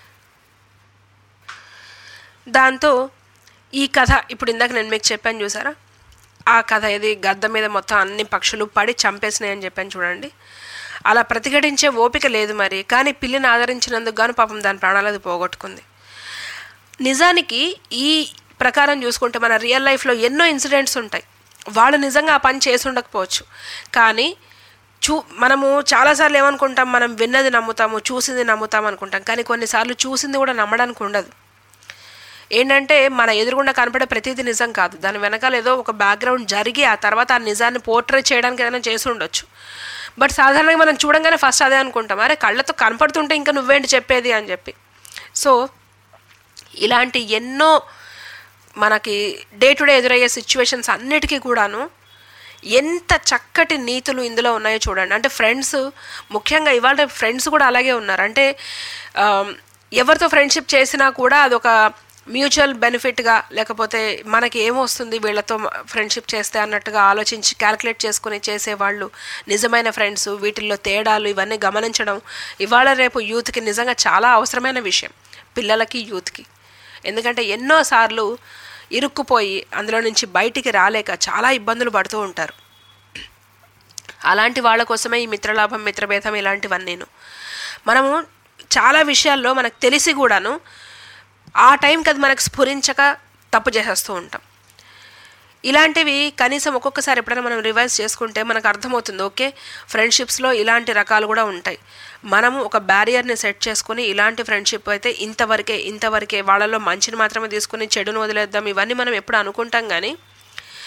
దాంతో ఈ కథ ఇప్పుడు ఇందాక నేను మీకు చెప్పాను చూసారా ఆ కథ ఇది గద్ద మీద మొత్తం అన్ని పక్షులు పడి చంపేసినాయని చెప్పాను చూడండి అలా ప్రతిఘటించే ఓపిక లేదు మరి కానీ పిల్లిని ఆదరించినందుకు గాను పాపం దాని ప్రాణాలు అది పోగొట్టుకుంది నిజానికి ఈ ప్రకారం చూసుకుంటే మన రియల్ లైఫ్లో ఎన్నో ఇన్సిడెంట్స్ ఉంటాయి వాళ్ళు నిజంగా ఆ పని చేసి ఉండకపోవచ్చు కానీ చూ మనము చాలాసార్లు ఏమనుకుంటాం మనం విన్నది నమ్ముతాము చూసింది నమ్ముతాం అనుకుంటాం కానీ కొన్నిసార్లు చూసింది కూడా నమ్మడానికి ఉండదు ఏంటంటే మన ఎదురుగుండా కనపడే ప్రతిదీ నిజం కాదు దాని వెనకాల ఏదో ఒక బ్యాక్గ్రౌండ్ జరిగి ఆ తర్వాత ఆ నిజాన్ని పోర్ట్రే చేయడానికి ఏదైనా చేసి ఉండొచ్చు బట్ సాధారణంగా మనం చూడంగానే ఫస్ట్ అదే అనుకుంటాం అరే కళ్ళతో కనపడుతుంటే ఇంకా నువ్వేంటి చెప్పేది అని చెప్పి సో ఇలాంటి ఎన్నో మనకి డే టు డే ఎదురయ్యే సిచ్యువేషన్స్ అన్నిటికీ కూడాను ఎంత చక్కటి నీతులు ఇందులో ఉన్నాయో చూడండి అంటే ఫ్రెండ్స్ ముఖ్యంగా ఇవాళ ఫ్రెండ్స్ కూడా అలాగే ఉన్నారు అంటే ఆమ్, ఎవరితో ఫ్రెండ్షిప్ చేసినా కూడా అదొక మ్యూచువల్ బెనిఫిట్గా లేకపోతే మనకి ఏమొస్తుంది వీళ్ళతో ఫ్రెండ్షిప్ చేస్తే అన్నట్టుగా ఆలోచించి క్యాల్కులేట్ చేసుకుని చేసేవాళ్ళు నిజమైన ఫ్రెండ్స్ వీటిల్లో తేడాలు ఇవన్నీ గమనించడం ఇవాళ రేపు యూత్కి నిజంగా చాలా అవసరమైన విషయం పిల్లలకి యూత్కి ఎందుకంటే ఎన్నోసార్లు ఇరుక్కుపోయి అందులో నుంచి బయటికి రాలేక చాలా ఇబ్బందులు పడుతూ ఉంటారు అలాంటి వాళ్ళ కోసమే ఈ మిత్రలాభం మిత్రభేదం ఇలాంటివన్నీను మనము చాలా విషయాల్లో మనకు తెలిసి కూడాను ఆ టైంకి అది మనకు స్ఫురించక తప్పు చేసేస్తూ ఉంటాం ఇలాంటివి కనీసం ఒక్కొక్కసారి ఎప్పుడైనా మనం రివైజ్ చేసుకుంటే మనకు అర్థమవుతుంది ఓకే ఫ్రెండ్షిప్స్లో ఇలాంటి రకాలు కూడా ఉంటాయి మనము ఒక బ్యారియర్ని సెట్ చేసుకుని ఇలాంటి ఫ్రెండ్షిప్ అయితే ఇంతవరకే ఇంతవరకే వాళ్ళలో మంచిని మాత్రమే తీసుకుని చెడును వదిలేద్దాం ఇవన్నీ మనం ఎప్పుడు అనుకుంటాం కానీ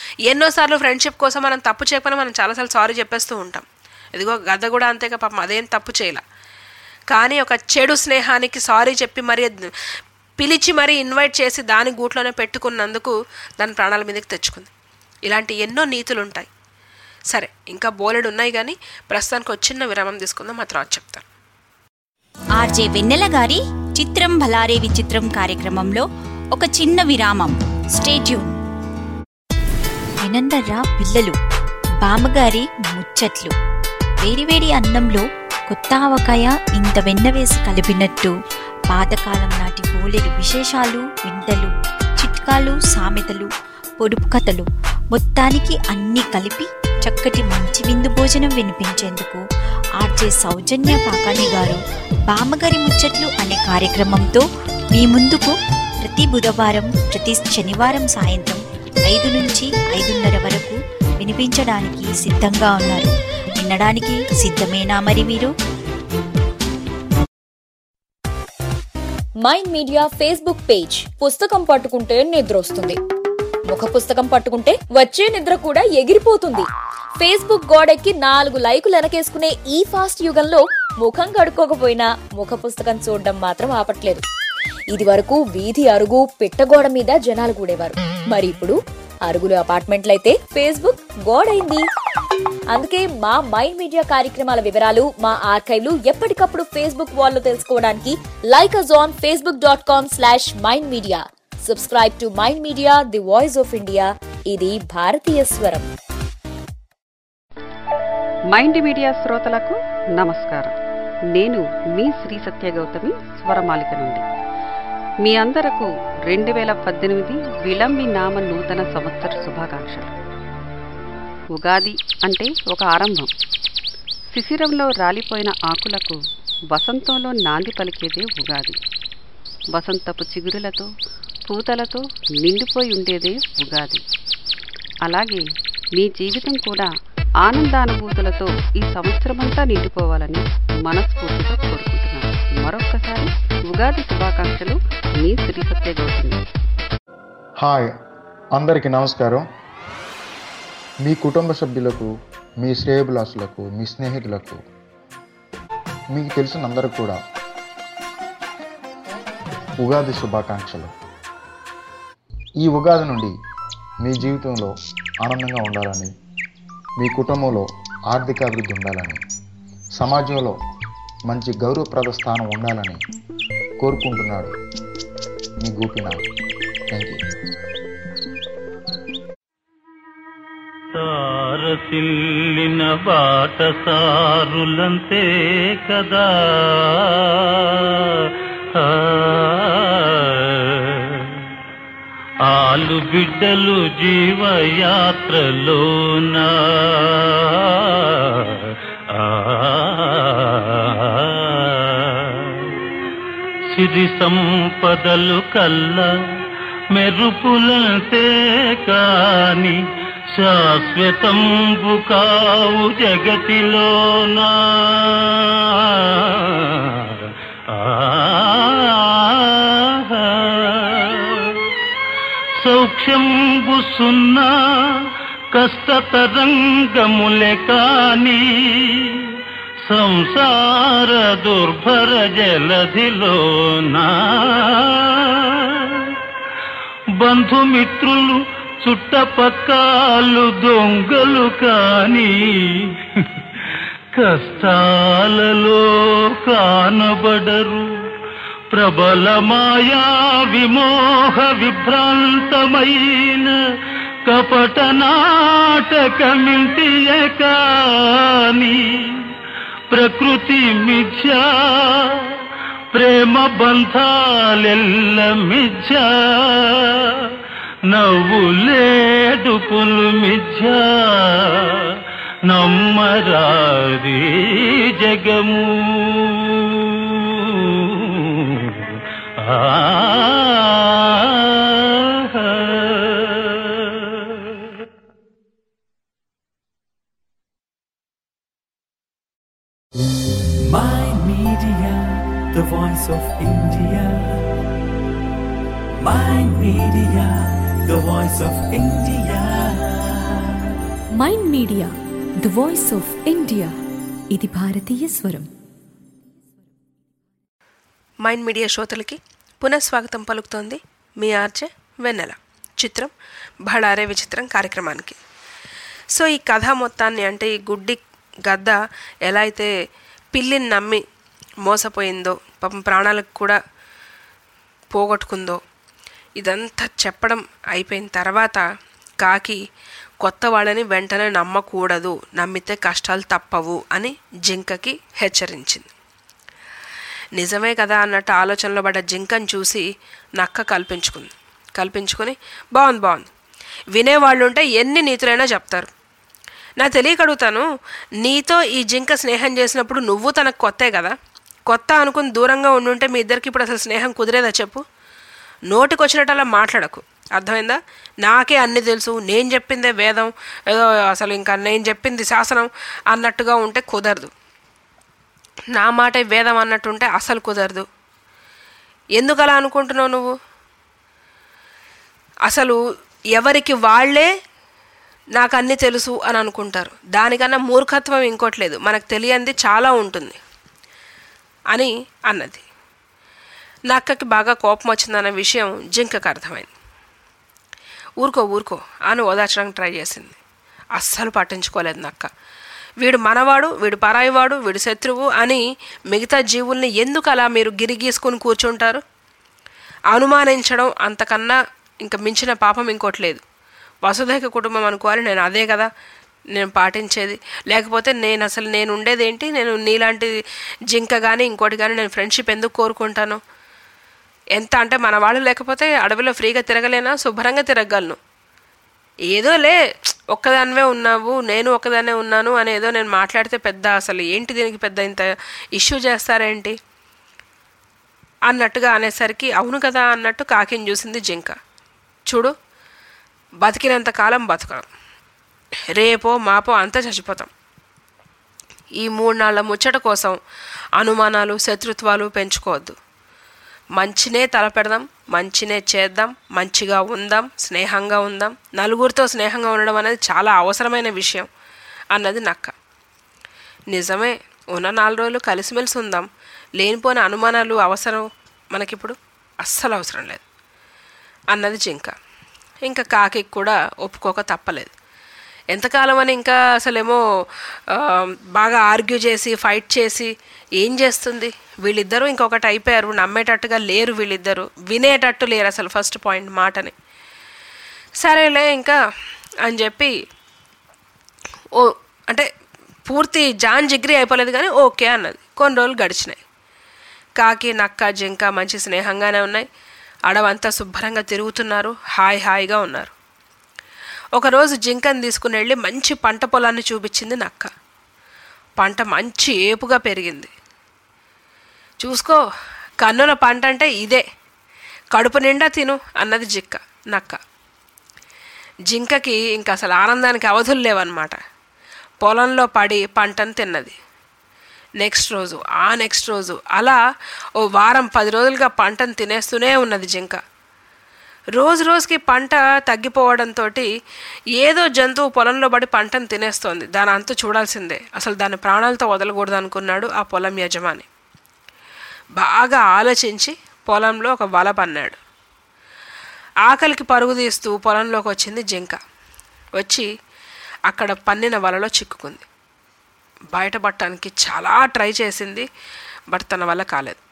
ఎన్నోసార్లు ఫ్రెండ్షిప్ కోసం మనం తప్పు చేయకపోయినా మనం చాలాసార్లు సారీ చెప్పేస్తూ ఉంటాం ఇదిగో గద్ద కూడా అంతేగా పాపం అదేం తప్పు చేయలే కానీ ఒక చెడు స్నేహానికి సారీ చెప్పి మరి పిలిచి మరీ ఇన్వైట్ చేసి దాని గూట్లోనే పెట్టుకున్నందుకు దాని ప్రాణాల మీదకి తెచ్చుకుంది ఇలాంటి ఎన్నో నీతులు ఉంటాయి సరే ఇంకా బోలెడు ఉన్నాయి కానీ ప్రస్తుతానికి ఒక చిన్న విరామం తీసుకుందాం మా తర్వాత చెప్తాను ఆర్జే వెన్నెల గారి చిత్రం భలారే విచిత్రం కార్యక్రమంలో ఒక చిన్న విరామం స్టేట్యూన్ వినందర్రా పిల్లలు బామ్మగారి ముచ్చట్లు వేడివేడి అన్నంలో కొత్త ఆవకాయ ఇంత వెన్న వేసి కలిపినట్టు పాతకాలం నాటి బోలెడు విశేషాలు వింతలు చిట్కాలు సామెతలు పొడుపు కథలు మొత్తానికి అన్నీ కలిపి చక్కటి మంచి విందు భోజనం వినిపించేందుకు ఆర్జే సౌజన్య కాకాణి గారు బామ్మగారి ముచ్చట్లు అనే కార్యక్రమంతో మీ ముందుకు ప్రతి బుధవారం ప్రతి శనివారం సాయంత్రం ఐదు నుంచి ఐదున్నర వరకు వినిపించడానికి సిద్ధంగా ఉన్నారు వినడానికి సిద్ధమేనా మరి మీరు మైండ్ మీడియా ఫేస్బుక్ పేజ్ పుస్తకం పట్టుకుంటే నిద్ర వస్తుంది ముఖ పుస్తకం పట్టుకుంటే వచ్చే నిద్ర కూడా ఎగిరిపోతుంది ఫేస్బుక్ గోడెక్కి నాలుగు లైకులు వెనకేసుకునే ఈ ఫాస్ట్ యుగంలో ముఖం కడుక్కోకపోయినా ముఖ పుస్తకం చూడడం మాత్రం ఆపట్లేదు ఇది వరకు వీధి అరుగు పిట్టగోడ మీద జనాలు కూడేవారు మరి ఇప్పుడు అరుగులు అపార్ట్మెంట్లయితే ఫేస్బుక్ గోడైంది అందుకే మా మైండ్ మీడియా కార్యక్రమాల వివరాలు మా ఆర్కైవ్లు ఎప్పటికప్పుడు ఫేస్బుక్ వాల్లో తెలుసుకోవడానికి like us on Facebook dot com slash mind media subscribe to mind media the voice of India ఇది భారతీయ స్వరం మైండ్ మీడియా శ్రోతలకు నమస్కారం నేను మీ శ్రీ సత్య గౌతమి స్వరమాలిక నుండి మీ అందరకు రెండు వేల పద్దెనిమిది విళంబి నామ నూతన సంవత్సర శుభాకాంక్షలు ఉగాది అంటే ఒక ఆరంభం శిశిరంలో రాలిపోయిన ఆకులకు వసంతంలో నాంది పలికేదే ఉగాది వసంతపు చిగురులతో పూతలతో నిండిపోయి ఉండేదే ఉగాది అలాగే మీ జీవితం కూడా ఆనందానుభూతులతో ఈ సంవత్సరమంతా నిండిపోవాలని మనస్ఫూర్తిగా కోరుకుంటున్నాను మరొక్కసారి ఉగాది శుభాకాంక్షలు మీ శ్రీ సత్య గౌతమి హాయ్ అందరికీ నమస్కారం మీ కుటుంబ సభ్యులకు మీ శ్రేయభిలాషులకు మీ స్నేహితులకు మీకు తెలిసిన అందరికి కూడా ఉగాది శుభాకాంక్షలు ఈ ఉగాది నుండి మీ జీవితంలో ఆనందంగా ఉండాలని మీ కుటుంబంలో ఆర్థిక అభివృద్ధి ఉండాలని సమాజంలో మంచి గౌరవప్రద స్థానం ఉండాలని కోరుకుంటున్నాడు మీ గోపినాథ్ థ్యాంక్ యూ తారసిల్లిన బాటసారులంతే కదా ఆ, ఆలు బిడ్డలు జీవయాత్రలోనా ఆ, సిరి సంపదలు కల్లా మెరుపులంతే కాని శాశ్వతంబు కావు జగతిలోనా సౌఖ్యంబు సున్నా కష్టతరంగములే కాని సంసార దుర్భర జలధిలోనా బంధుమిత్రులు చుట్టపక్కాలు దొంగలు కాని కష్టాలలో కానబడరు ప్రబల మాయా విమోహ విభ్రాంతమైన కపట నాటకమింటియ కాని ప్రకృతి మిథ్యా ప్రేమ బంధాలెల్ల మిథ్యా నవ్వులేడుపులు మిథ్యా నమ్మరాది జగము ఆ Mind Media, the voice of India. Mind Media, the voice of India. Mind media the voice of India ఇది భారతీయ స్వరం మైండ్ మీడియా శ్రోతలకి పునఃస్వాగతం పలుకుతోంది మీ ఆర్జే వెన్నెల చిత్రం బళారే విచిత్రం కార్యక్రమానికి సో ఈ కథ మొత్తాన్ని అంటే ఈ గుడ్డి గద్ద ఎలా అయితే పిల్లిని నమ్మి మోసపోయిందో పాపం ప్రాణాలకు కూడా పోగొట్టుకుందో ఇదంతా చెప్పడం అయిపోయిన తర్వాత కాకి కొత్త వాళ్ళని వెంటనే నమ్మకూడదు నమ్మితే కష్టాలు తప్పవు అని జింకకి హెచ్చరించింది నిజమే కదా అన్నట్టు ఆలోచనలో పడ్డ జింకను చూసి నక్క కల్పించుకుంది కల్పించుకొని బాగుంది బాగుంది వినేవాళ్ళు ఉంటే ఎన్ని నీతులైనా చెప్తారు నా తెలియక అడుగుతాను నీతో ఈ జింక స్నేహం చేసినప్పుడు నువ్వు తనకు కొత్తే కదా కొత్త అనుకుని దూరంగా ఉండుంటే మీ ఇద్దరికి ఇప్పుడు అసలు స్నేహం కుదిరేదా చెప్పు నోటికి వచ్చినట్టు అలా మాట్లాడకు అర్థమైందా నాకే అన్ని తెలుసు నేను చెప్పిందే వేదం ఏదో అసలు ఇంకా నేను చెప్పింది శాసనం అన్నట్టుగా ఉంటే కుదరదు నా మాట వేదం అన్నట్టుంటే అసలు కుదరదు ఎందుకు అలా అనుకుంటున్నావు నువ్వు అసలు ఎవరికి వాళ్ళే నాకు అన్నీ తెలుసు అని అనుకుంటారు దానికన్నా మూర్ఖత్వం ఇంకోట్లేదు మనకు తెలియంది చాలా ఉంటుంది అని అన్నది నక్కకి బాగా కోపం వచ్చిందన్న విషయం జింకకు అర్థమైంది ఊరుకో ఊరుకో అని ఓదార్చడానికి ట్రై చేసింది అస్సలు పట్టించుకోలేదు నక్క వీడు మనవాడు వీడు పరాయివాడు వీడు శత్రువు అని మిగతా జీవుల్ని ఎందుకు అలా మీరు గిరిగీసుకుని కూర్చుంటారు అనుమానించడం అంతకన్నా ఇంకా మించిన పాపం ఇంకోటి లేదు వసుధైక కుటుంబం అనుకోవాలి నేను అదే కదా నేను పాటించేది లేకపోతే నేను అసలు నేను ఉండేది ఏంటి నేను నీలాంటి జింక కానీ ఇంకోటి కానీ నేను ఫ్రెండ్షిప్ ఎందుకు కోరుకుంటాను ఎంత అంటే మన వాళ్ళు లేకపోతే అడవిలో ఫ్రీగా తిరగలేనా శుభ్రంగా తిరగలను ఏదో లే ఒక్కదానివే ఉన్నావు నేను ఒక్కదానే ఉన్నాను అని ఏదో నేను మాట్లాడితే పెద్ద అసలు ఏంటి దీనికి పెద్ద ఇంత ఇష్యూ చేస్తారేంటి అన్నట్టుగా అనేసరికి అవును కదా అన్నట్టు కాకిని చూసింది జింక చూడు బతికినంత కాలం బతకం రేపో మాపో అంతా చచ్చిపోతాం ఈ మూడు నాళ్ళ ముచ్చట కోసం అనుమానాలు శత్రుత్వాలు పెంచుకోవద్దు మంచినే తలపెడదాం మంచినే చేద్దాం మంచిగా ఉందాం స్నేహంగా ఉందాం నలుగురితో స్నేహంగా ఉండడం అనేది చాలా అవసరమైన విషయం అన్నది నక్క నిజమే ఉన్న నాలుగు రోజులు కలిసిమెలిసి ఉందాం లేనిపోని అనుమానాలు అవసరం మనకిప్పుడు అస్సలు అవసరం లేదు అన్నది జింక ఇంకా కాకి కూడా ఒప్పుకోక తప్పలేదు ఎంతకాలం అని ఇంకా అసలేమో ఆ, బాగా ఆర్గ్యూ చేసి ఫైట్ చేసి ఏం చేస్తుంది వీళ్ళిద్దరూ ఇంకొకటి అయిపోయారు నమ్మేటట్టుగా లేరు వీళ్ళిద్దరూ వినేటట్టు లేరు అసలు ఫస్ట్ పాయింట్ మాటని సరేలే ఇంకా అని చెప్పి ఓ అంటే పూర్తి జాన్ జిగ్రీ అయిపోలేదు కానీ ఓకే అన్నది కొన్ని రోజులు గడిచినాయి కాకి నక్క జింక మంచి స్నేహంగానే ఉన్నాయి అడవంతా శుభ్రంగా తిరుగుతున్నారు హాయ్ హాయిగా ఉన్నారు ఒకరోజు జింకను తీసుకుని వెళ్ళి మంచి పంట పొలాన్ని చూపించింది నక్క పంట మంచి ఏపుగా పెరిగింది చూసుకో కన్నుల పంట అంటే ఇదే కడుపు నిండా తిను అన్నది జిక్క నక్క జింకకి ఇంకా అసలు ఆనందానికి అవధులు లేవన్నమాట పొలంలో పడి పంటను తిన్నది నెక్స్ట్ రోజు ఆ నెక్స్ట్ రోజు అలా ఓ వారం పది రోజులుగా పంటను తినేస్తూనే ఉన్నది జింక రోజు రోజుకి పంట తగ్గిపోవడంతో ఏదో జంతువు పొలంలో పడి పంటను తినేస్తోంది దాని అంతు చూడాల్సిందే అసలు దాని ప్రాణాలతో వదలకూడదు అనుకున్నాడు ఆ పొలం యజమాని బాగా ఆలోచించి పొలంలో ఒక వల పన్నాడు ఆకలికి పరుగు తీస్తూ పొలంలోకి వచ్చింది జింక వచ్చి అక్కడ పన్నిన వలలో చిక్కుకుంది బయటపడటానికి చాలా ట్రై చేసింది బట్ తన వల్ల కాలేదు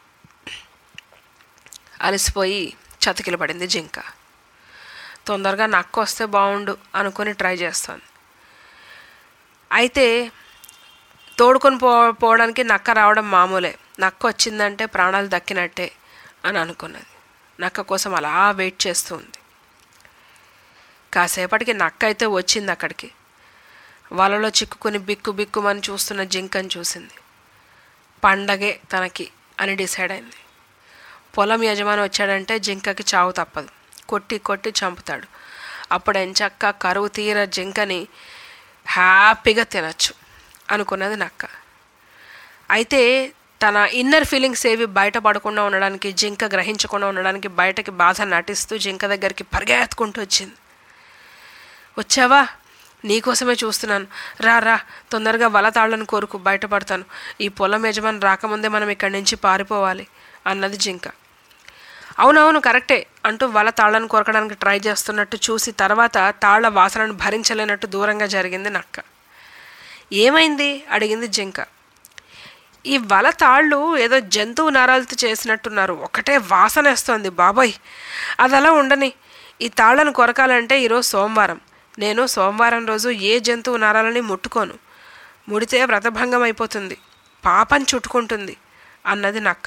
అలసిపోయి చతికిల పడింది జింక తొందరగా నక్క వస్తే బాగుండు అనుకొని ట్రై చేస్తాను అయితే తోడుకొని పో పోవడానికి నక్క రావడం మామూలే నక్క వచ్చిందంటే ప్రాణాలు దక్కినట్టే అని అనుకున్నది నక్క కోసం అలా వెయిట్ చేస్తూ ఉంది కాసేపటికి నక్క అయితే వచ్చింది అక్కడికి వలలో చిక్కుకొని బిక్కు బిక్కుమని చూస్తున్న జింకని చూసింది పండగే తనకి అని డిసైడ్ అయింది పొలం యజమాని వచ్చాడంటే జింకకి చావు తప్పదు కొట్టి కొట్టి చంపుతాడు అప్పుడు ఎంచక్క కరువు తీర జింకని హ్యాపీగా తినచ్చు అనుకున్నది నక్క అయితే తన ఇన్నర్ ఫీలింగ్స్ ఏవి బయటపడకుండా ఉండడానికి జింక గ్రహించకుండా ఉండడానికి బయటకి బాధ నటిస్తూ జింక దగ్గరికి పరిగెత్తుకుంటూ వచ్చింది వచ్చావా నీకోసమే చూస్తున్నాను రా రా తొందరగా వల తాళ్ళను కోరుకు బయటపడతాను ఈ పొలం యజమాని రాకముందే మనం ఇక్కడి నుంచి పారిపోవాలి అన్నది జింక అవునవును కరెక్టే అంటూ వల తాళ్ళను కొరకడానికి ట్రై చేస్తున్నట్టు చూసి తర్వాత తాళ్ల వాసనను భరించలేనట్టు దూరంగా జరిగింది నక్క ఏమైంది అడిగింది జింక ఈ వల తాళ్ళు ఏదో జంతువు నరాలతో చేసినట్టున్నారు ఒకటే వాసన వేస్తోంది బాబోయ్ అది అలా ఉండని ఈ తాళ్లను కొరకాలంటే ఈరోజు సోమవారం నేను సోమవారం రోజు ఏ జంతువు నరాలని ముట్టుకోను ముడితే వ్రతభంగం అయిపోతుంది పాపం చుట్టుకుంటుంది అన్నది నక్క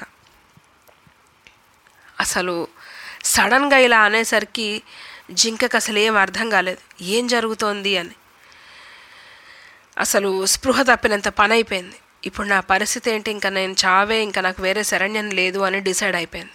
అసలు సడన్గా ఇలా అనేసరికి జింకకు అసలు ఏం అర్థం కాలేదు ఏం జరుగుతోంది అని అసలు స్పృహ తప్పినంత పని అయిపోయింది ఇప్పుడు నా పరిస్థితి ఏంటి ఇంకా నేను చావే ఇంకా నాకు వేరే శరణ్యం లేదు అని డిసైడ్ అయిపోయింది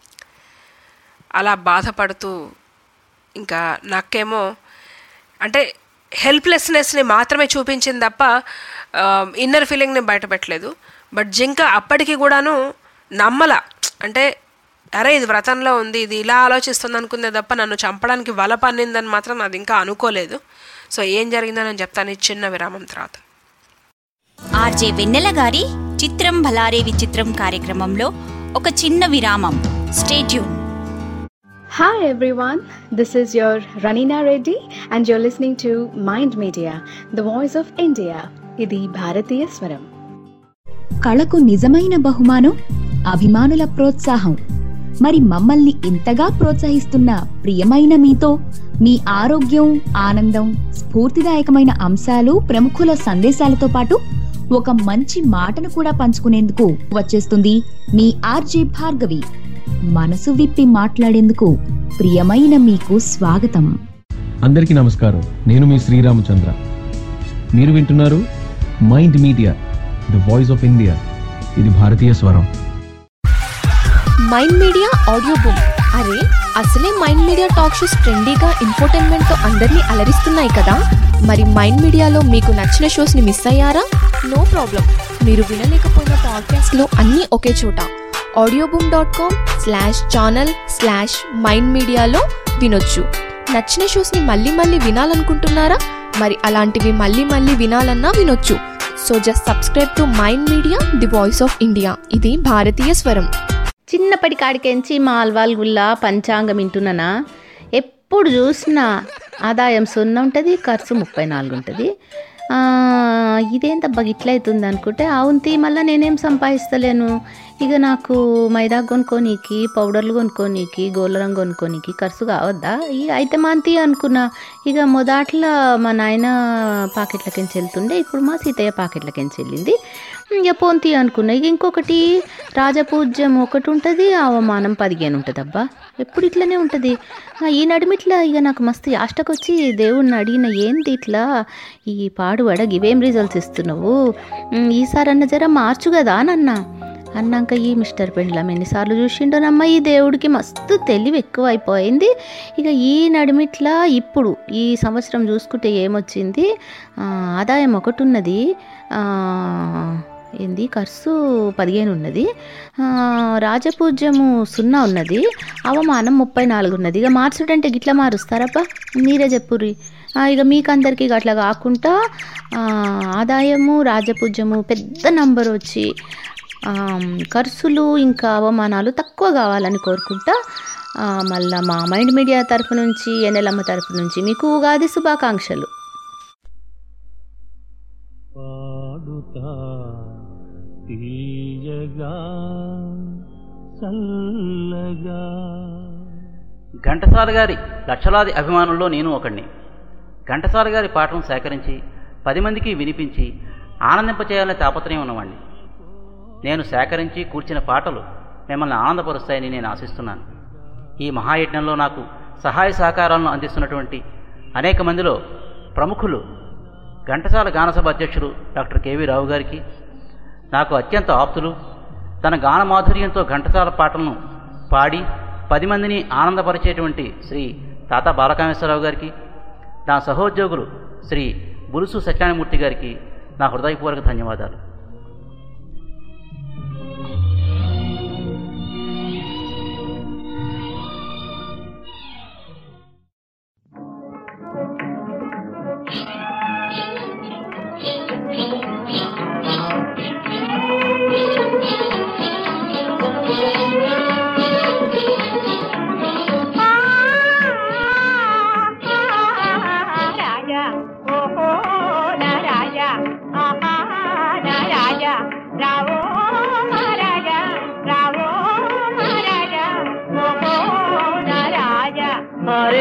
అలా బాధపడుతూ ఇంకా నాకేమో అంటే హెల్ప్లెస్నెస్ని మాత్రమే చూపించింది తప్ప ఇన్నర్ ఫీలింగ్ని బయటపెట్టలేదు బట్ జింక అప్పటికి కూడాను నమ్మల అంటే అరే ఇది వ్రతంలో ఉంది ఇది ఇలా ఆలోచిస్తుంది అనుకుందే తప్ప నన్ను చంపడానికి వల పన్నిందని మాత్రం అది ఇంకా అనుకోలేదు సో ఏం జరిగిందో నేను చెప్తాను ఈ చిన్న విరామం తర్వాత ఆర్జే వెన్నెల గారి చిత్రం భలారే విచిత్రం కార్యక్రమంలో ఒక చిన్న విరామం stay tuned Hi everyone, this is your Ranina Reddy and you're listening to Mind Media, the voice of India. ఇది భారతీయ స్వరం కళకు నిజమైన బహుమానం అభిమానుల ప్రోత్సాహం మరి మమ్మల్ని ఇంతగా ప్రోత్సహిస్తున్న ప్రియమైన మీతో మీ ఆరోగ్యం ఆనందం స్ఫూర్తిదాయకమైన అంశాలు ప్రముఖుల సందేశాలతో పాటు ఒక మంచి మాటను కూడా పంచుకునేందుకు వచ్చేస్తుంది మీ ఆర్జే భార్గవి మనసు విప్పి మాట్లాడేందుకు ప్రియమైన మీకు స్వాగతం అందరికీ నమస్కారం నేను మీ శ్రీరామచంద్ర మీరు వింటున్నారు mind media the voice of India ఇది భారతీయ స్వరం మైండ్ మీడియా ఆడియో బుక్ అరే అసలే మైండ్ మీడియా టాక్ షోస్ ట్రెండీగా ఇన్ఫోటైన్మెంట్తో అందరినీ అలరిస్తున్నాయి కదా మరి మైండ్ మీడియాలో మీకు నచ్చిన షోస్ని మిస్ అయ్యారా నో ప్రాబ్లం మీరు వినలేకపోయిన పాడ్కాస్ట్లో అన్నీ ఒకే చోట audio boom dot com slash channel slash mind మీడియాలో వినొచ్చు నచ్చిన షోస్ని మళ్ళీ మళ్ళీ వినాలనుకుంటున్నారా మరి అలాంటివి మళ్ళీ మళ్ళీ వినాలన్నా వినొచ్చు so just subscribe to mind media the voice of India ఇది భారతీయ స్వరం చిన్నప్పటి కాడికెంచి మా అల్వాల్గుల్లా పంచాంగం వింటున్నానా ఎప్పుడు చూసినా ఆదాయం సున్నా ఉంటుంది ఖర్చు ముప్పై నాలుగు ఉంటుంది ఇదేంతబ్బా ఇట్లా అవుతుంది అనుకుంటే అవును మళ్ళీ నేనేం సంపాదిస్తలేను ఇక నాకు మైదా కొనుక్కోనీకి పౌడర్లు కొనుక్కోనీకి గోళ్ళరం కొనుక్కోనీకి ఖర్చు కావద్దా ఇక అయితే మాంతి అనుకున్నా ఇక మొదట్లో మా నాయన పాకెట్లకించి వెళ్తుండే ఇప్పుడు మా సీతయ్య పాకెట్లకించి వెళ్ళింది ఇక పోంతి అనుకున్నా ఇక ఇంకొకటి రాజపూజ్యం ఒకటి ఉంటుంది అవమానం పదిహేను ఉంటుంది అబ్బా ఎప్పుడు ఇట్లనే ఉంటుంది ఈ నడిమిట్లా ఇక నాకు మస్తు యాష్టకొచ్చి దేవుణ్ణి అడిగిన ఏంది ఇట్లా ఈ పాడుబడ ఇవేం రిజల్ట్స్ ఇస్తున్నావు ఈసారి అన్న జర మార్చు కదా నన్న అన్నాక ఈ మిస్టర్ పెండ్లం ఎన్నిసార్లు చూసిండోనమ్మ ఈ దేవుడికి మస్తు తెలివి ఎక్కువ అయిపోయింది ఇక ఈ నడిమిట్లా ఇప్పుడు ఈ సంవత్సరం చూసుకుంటే ఏమొచ్చింది ఆదాయం ఒకటి ఉన్నది ఏంది ఖర్చు పదిహేను ఉన్నది రాజపూజ్యము సున్నా ఉన్నది అవమానం ముప్పై నాలుగు ఉన్నది ఇక మార్చుడంటే గిట్లా మారుస్తారప్ప మీరే చెప్పుర్రి ఇక మీకు అందరికీ అట్లా కాకుండా ఆదాయము రాజపూజ్యము పెద్ద నంబర్ వచ్చి ఖర్చులు ఇంకా అవమానాలు తక్కువ కావాలని కోరుకుంటా మళ్ళా మా మైండ్ మీడియా తరఫు నుంచి ఎన్నెలమ్మ తరఫు నుంచి మీకు ఉగాది శుభాకాంక్షలు పాడుతా తీయగా చల్లగా ఘంటసాల గారి లక్షలాది అభిమానుల్లో నేను ఒకడిని ఘంటసాల గారి పాటను సేకరించి పది మందికి వినిపించి ఆనందింపచేయాలనే తాపత్రయం ఉన్నవాడిని నేను సేకరించి కూర్చిన పాటలు మిమ్మల్ని ఆనందపరుస్తాయని నేను ఆశిస్తున్నాను ఈ మహాయజ్ఞంలో నాకు సహాయ సహకారాలను అందిస్తున్నటువంటి అనేక మందిలో ప్రముఖులు ఘంటసాల గానసభ అధ్యక్షుడు డాక్టర్ కేవీ రావు గారికి నాకు అత్యంత ఆప్తులు తన గాన మాధుర్యంతో ఘంటసాల పాటలను పాడి పది మందిని ఆనందపరిచేటువంటి శ్రీ తాత బాలకామేశ్వరరావు గారికి నా సహోద్యోగులు శ్రీ బులుసు సత్యానమూర్తి గారికి నా హృదయపూర్వక ధన్యవాదాలు అరే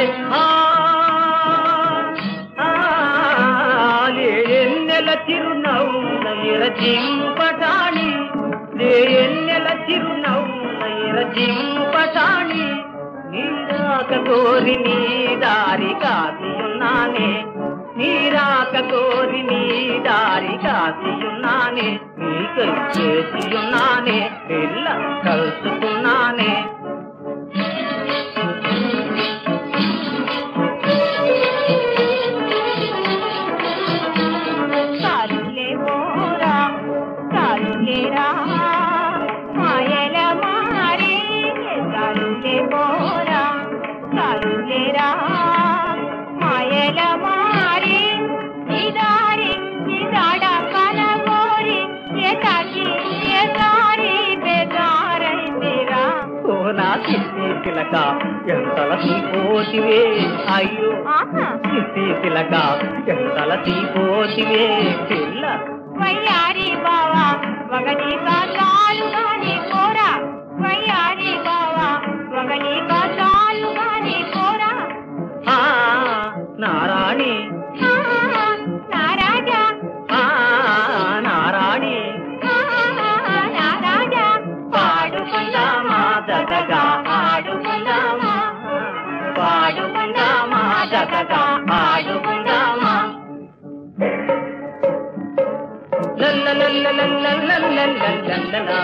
ఎన్నెల చిరునవ్వుల ఎరజింపటాణి ఎన్నెల చిరునవ్వుల ఎరజింపటాణి నీరాక కోరి నీ దారి కాసియున్నానే నీరాక కోరి నీ దారి కాసియున్నానే నీకై చేసియున్నానే పిల్ల కలుసుకున్నానే కాలులే మోరా కాలులేరా మాయల మారే కాలులే మోరా కాలులేరా మాయల మారే నిదారి నిదాడ కలగోరి ఎతాకి ఎతారి బెదారై మేరా ఓ నా చిట్టి తిలక ఎంతల తీపోతివే అయ్యో చిట్టి తిలక ఎంతల తీపోతివే పిల్ల వయ్యారి బావా వగని కాలు గాని కోరా వయ్యారి బావా వగని కాలు గాని కోరా ఆ నారాణి నారాజా ఆ నారాణి నారాజా పాడుకుందామా జగగా ఆడుకుందామా పాడుకుందామా జగగా ఆడుకుందామా లల్లలల్లలల్లలల్లలల్లలా.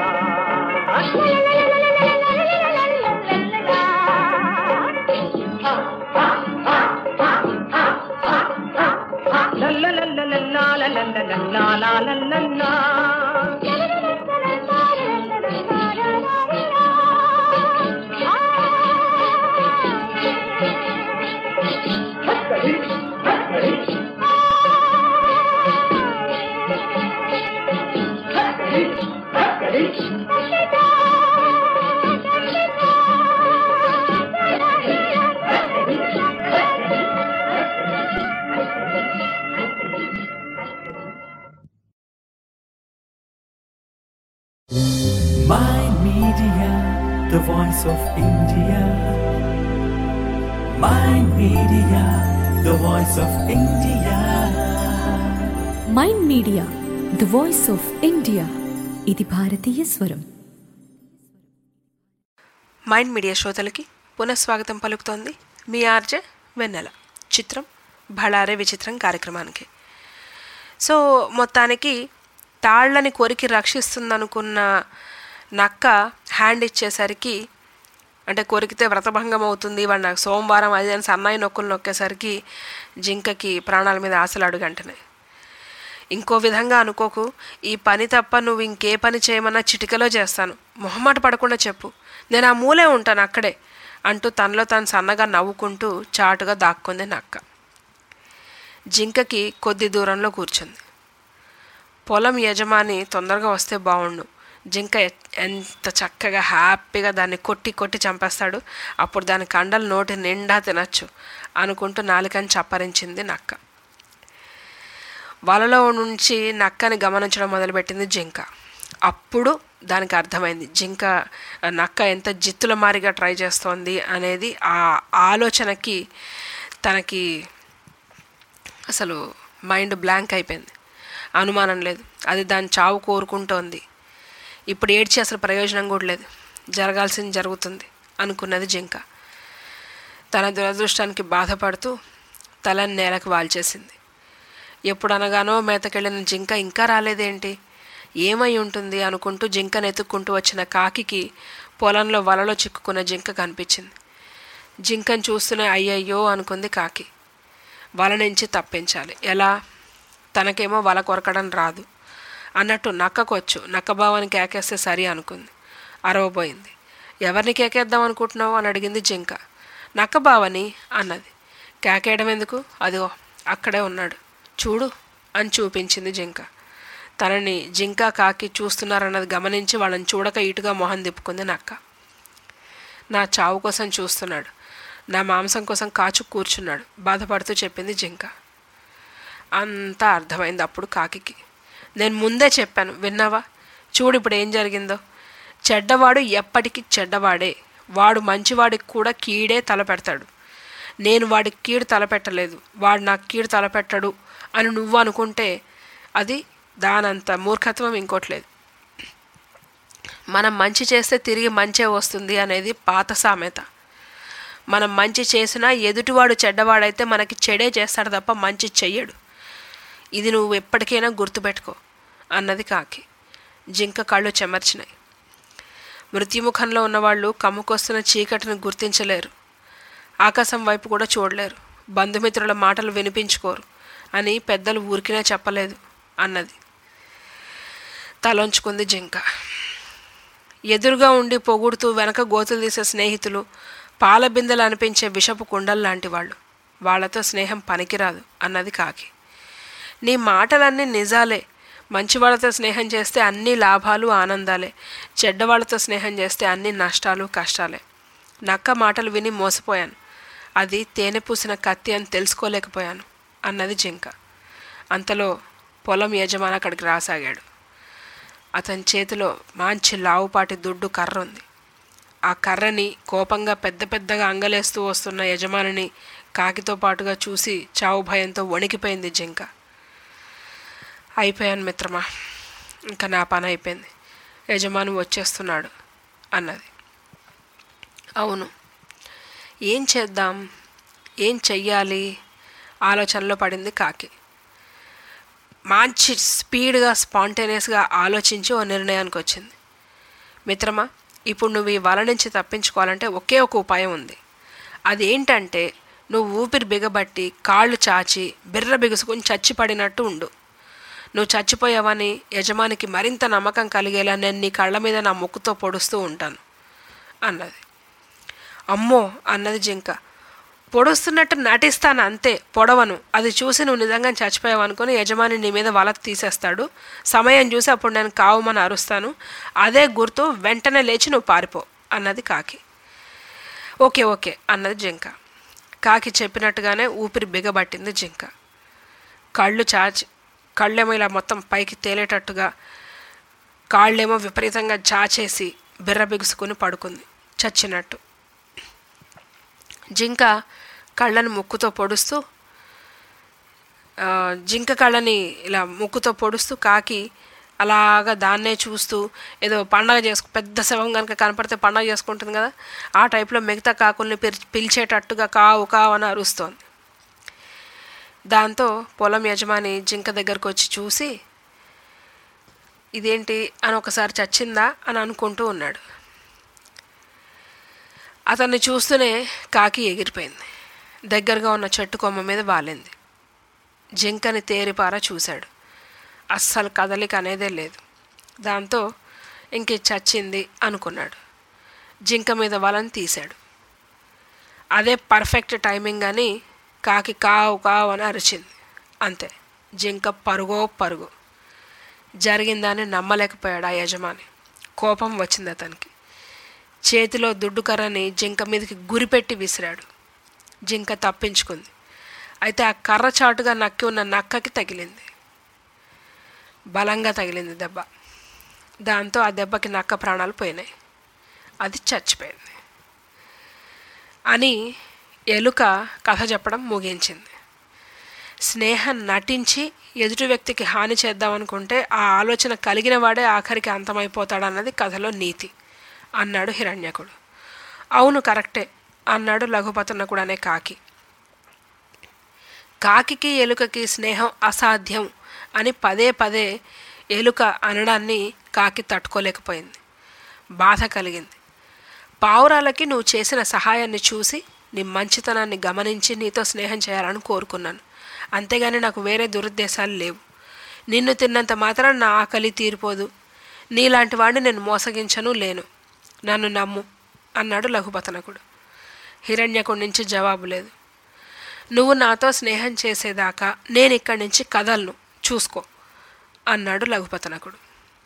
లల్లలల్లలల్లలల్లలల్లలా. Mind Media, the voice of India. Mind Media, the voice of India. Mind media the voice of India ఇది భారతీయ స్వరం మైండ్ మీడియా శ్రోతలకి పునఃస్వాగతం పలుకుతోంది మీ ఆర్జే వెన్నెల చిత్రం భళారే విచిత్రం కార్యక్రమానికి సో మొత్తానికి తాళ్ళని కొరికి రక్షిస్తుందనుకున్న నక్క హ్యాండ్ ఇచ్చేసరికి అంటే కొరికితే వ్రతభంగం అవుతుంది వాడు నాకు సోమవారం అది అని సన్నాయి నొక్కులు నొక్కేసరికి జింకకి ప్రాణాల మీద ఆశలు అడుగంటున్నాయి ఇంకో విధంగా అనుకోకు ఈ పని తప్ప నువ్వు ఇంకే పని చేయమన్నా చిటికలో చేస్తాను మొహమాట పడకుండా చెప్పు నేను ఆ మూలే ఉంటాను అక్కడే అంటూ తనలో తాను సన్నగా నవ్వుకుంటూ చాటుగా దాక్కుంది నక్క జింకకి కొద్ది దూరంలో కూర్చుంది పొలం యజమాని తొందరగా వస్తే బాగుండు జింక ఎ- ఎంత చక్కగా హ్యాపీగా దాన్ని కొట్టి కొట్టి చంపేస్తాడు అప్పుడు దాని కండలు నోటి నిండా తినచ్చు అనుకుంటూ నాలుకని చప్పరించింది నక్క వలలో నుంచి నక్కని గమనించడం మొదలుపెట్టింది జింక అప్పుడు దానికి అర్థమైంది జింక నక్క ఎంత జిత్తుల మారిగా ట్రై చేస్తోంది అనేది ఆ ఆలోచనకి తనకి అసలు మైండ్ బ్లాంక్ అయిపోయింది అనుమానం లేదు అది దాని చావు కోరుకుంటోంది ఇప్పుడు ఏడ్చి అసలు ప్రయోజనం కూడా లేదు జరగాల్సింది జరుగుతుంది అనుకున్నది జింక తన దురదృష్టానికి బాధపడుతూ తలని నేలకు వాల్చేసింది ఎప్పుడు అనగానో మేతకెళ్ళిన జింక ఇంకా రాలేదేంటి ఏమై ఉంటుంది అనుకుంటూ జింకను ఎత్తుక్కుంటూ వచ్చిన కాకికి పొలంలో వలలో చిక్కుకున్న జింక కనిపించింది జింకను చూస్తూనే అయ్యయ్యో అనుకుంది కాకి వల నుంచి తప్పించాలి ఎలా తనకేమో వల కొరకడం రాదు అన్నట్టు నక్కకొచ్చు నక్క భావాన్ని కేకేస్తే సరి అనుకుంది అరవబోయింది ఎవరిని కేకేద్దాం అనుకుంటున్నావు అని అడిగింది జింక నక్క బావని అన్నది కేకేయడం ఎందుకు అదిగో అక్కడే ఉన్నాడు చూడు అని చూపించింది జింక తనని జింక కాకి చూస్తున్నారన్నది గమనించి వాళ్ళని చూడక ఇటుగా మొహం తిప్పుకుంది నక్క నా చావు కోసం చూస్తున్నాడు నా మాంసం కోసం కాచు కూర్చున్నాడు బాధపడుతూ చెప్పింది జింక అంతా అర్థమైంది అప్పుడు కాకికి నేను ముందే చెప్పాను విన్నావా చూడు ఇప్పుడు ఏం జరిగిందో చెడ్డవాడు ఎప్పటికీ చెడ్డవాడే వాడు మంచివాడికి కూడా కీడే తలపెడతాడు నేను వాడికి కీడు తలపెట్టలేదు వాడు నాకు కీడు తలపెట్టడు అని నువ్వు అనుకుంటే అది దానంత మూర్ఖత్వం ఇంకోట్లేదు మనం మంచి చేస్తే తిరిగి మంచే వస్తుంది అనేది పాత సామెత మనం మంచి చేసినా ఎదుటివాడు చెడ్డవాడైతే మనకి చెడే చేస్తాడు తప్ప మంచి చెయ్యడు ఇది నువ్వు ఎప్పటికైనా గుర్తుపెట్టుకో అన్నది కాకి జింక కళ్ళు చెమర్చినాయి మృత్యుముఖంలో ఉన్నవాళ్ళు కమ్ముకొస్తున్న చీకటిని గుర్తించలేరు ఆకాశం వైపు కూడా చూడలేరు బంధుమిత్రుల మాటలు వినిపించుకోరు అని పెద్దలు ఊరికినే చెప్పలేదు అన్నది తలొంచుకుంది జింక ఎదురుగా ఉండి పొగుడుతూ వెనక గోతులు తీసే స్నేహితులు పాల బిందెలు అనిపించే విషపు కుండలు లాంటి వాళ్ళు వాళ్ళతో స్నేహం పనికిరాదు అన్నది కాకి నీ మాటలన్నీ నిజాలే మంచివాళ్ళతో స్నేహం చేస్తే అన్ని లాభాలు ఆనందాలే చెడ్డవాళ్ళతో స్నేహం చేస్తే అన్ని నష్టాలు కష్టాలే నక్క మాటలు విని మోసపోయాను అది తేనె పూసిన కత్తి అని తెలుసుకోలేకపోయాను అన్నది జింక అంతలో పొలం యజమాని అక్కడికి రాసాగాడు అతని చేతిలో మంచి లావుపాటి దుడ్డు కర్ర ఉంది ఆ కర్రని కోపంగా పెద్ద పెద్దగా అంగలేస్తూ వస్తున్న యజమానిని కాకితో పాటుగా చూసి చావు భయంతో వణికిపోయింది జింక అయిపోయాను మిత్రమా ఇంకా నా పని అయిపోయింది యజమాని వచ్చేస్తున్నాడు అన్నది అవును ఏం చేద్దాం ఏం చెయ్యాలి ఆలోచనలో పడింది కాకి మంచి స్పీడ్గా స్పాంటేనియస్గా ఆలోచించి ఓ నిర్ణయానికి వచ్చింది మిత్రమా ఇప్పుడు నువ్వు ఈ వల నుంచి తప్పించుకోవాలంటే ఒకే ఒక ఉపాయం ఉంది అదేంటంటే నువ్వు ఊపిరి బిగబట్టి కాళ్ళు చాచి బిర్ర బిగుసుకుని చచ్చిపడినట్టు ఉండు నువ్వు చచ్చిపోయావని యజమానికి మరింత నమ్మకం కలిగేలా నేను నీ కళ్ళ మీద నా ముక్కుతో పొడుస్తూ ఉంటాను అన్నది అమ్మో అన్నది జింక పొడుస్తున్నట్టు నటిస్తాను అంతే పొడవను అది చూసి నువ్వు నిజంగా చచ్చిపోయావు అనుకుని యజమాని నీ మీద వల తీసేస్తాడు సమయం చూసి అప్పుడు నేను కావుమని అరుస్తాను అదే గుర్తు వెంటనే లేచి నువ్వు పారిపో అన్నది కాకి ఓకే ఓకే అన్నది జింక కాకి చెప్పినట్టుగానే ఊపిరి బిగబట్టింది జింక కళ్ళు చాచి కళ్ళేమో ఇలా మొత్తం పైకి తేలేటట్టుగా కాళ్ళేమో విపరీతంగా చాచేసి బిర్ర బిగుసుకుని పడుకుంది చచ్చినట్టు జింక కళ్ళని ముక్కుతో పొడుస్తూ ఆ, జింక కళ్ళని ఇలా ముక్కుతో పొడుస్తూ కాకి అలాగా దాన్నే చూస్తూ ఏదో పండగ చేసుకు పెద్ద శవం కనుక కనపడితే పండగ చేసుకుంటుంది కదా ఆ టైప్లో మిగతా కాకుల్ని పిల్ పిలిచేటట్టుగా కావు కావు అని అరుస్తోంది దాంతో పొలం యజమాని జింక దగ్గరకు వచ్చి చూసి ఇదేంటి అని ఒకసారి చచ్చిందా అని అనుకుంటూ ఉన్నాడు అతన్ని చూస్తూనే కాకి ఎగిరిపోయింది దగ్గరగా ఉన్న చెట్టు కొమ్మ మీద వాలింది జింకని తేరిపారా చూశాడు అస్సలు కదలిక అనేదే లేదు దాంతో ఇంక ఇది చచ్చింది అనుకున్నాడు జింక మీద వలని తీశాడు అదే పర్ఫెక్ట్ టైమింగ్ అని కాకి కావు కావు అని అరిచింది అంతే జింక పరుగో పరుగు జరిగిందని నమ్మలేకపోయాడు ఆ యజమాని కోపం వచ్చింది అతనికి చేతిలో దుడ్డు కర్రని జింక మీదకి గురిపెట్టి విసిరాడు జింక తప్పించుకుంది అయితే ఆ కర్ర చాటుగా నక్కి ఉన్న నక్కకి తగిలింది బలంగా తగిలింది దెబ్బ దాంతో ఆ దెబ్బకి నక్క ప్రాణాలు పోయినాయి అది చచ్చిపోయింది అని ఎలుక కథ చెప్పడం ముగించింది స్నేహం నటించి ఎదుటి వ్యక్తికి హాని చేద్దామనుకుంటే ఆ ఆలోచన కలిగిన వాడే ఆఖరికి అంతమైపోతాడన్నది కథలో నీతి అన్నాడు హిరణ్యకుడు అవును కరెక్టే అన్నాడు లఘుపతనకుడు అనే కాకి కాకికి ఎలుకకి స్నేహం అసాధ్యం అని పదే పదే ఎలుక అనడాన్ని కాకి తట్టుకోలేకపోయింది బాధ కలిగింది పావురాలకి నువ్వు చేసిన సహాయాన్ని చూసి నీ మంచితనాన్ని గమనించి నీతో స్నేహం చేయాలని కోరుకున్నాను అంతేగాని నాకు వేరే దురుద్దేశాలు లేవు నిన్ను తిన్నంత మాత్రం నా ఆకలి తీరిపోదు నీలాంటి వాడిని నేను మోసగించను లేను నన్ను నమ్ము అన్నాడు లఘుపతనకుడు హిరణ్యకుడి నుంచి జవాబు లేదు నువ్వు నాతో స్నేహం చేసేదాకా నేను ఇక్కడి నుంచి కదలను చూసుకో అన్నాడు లఘుపతనకుడు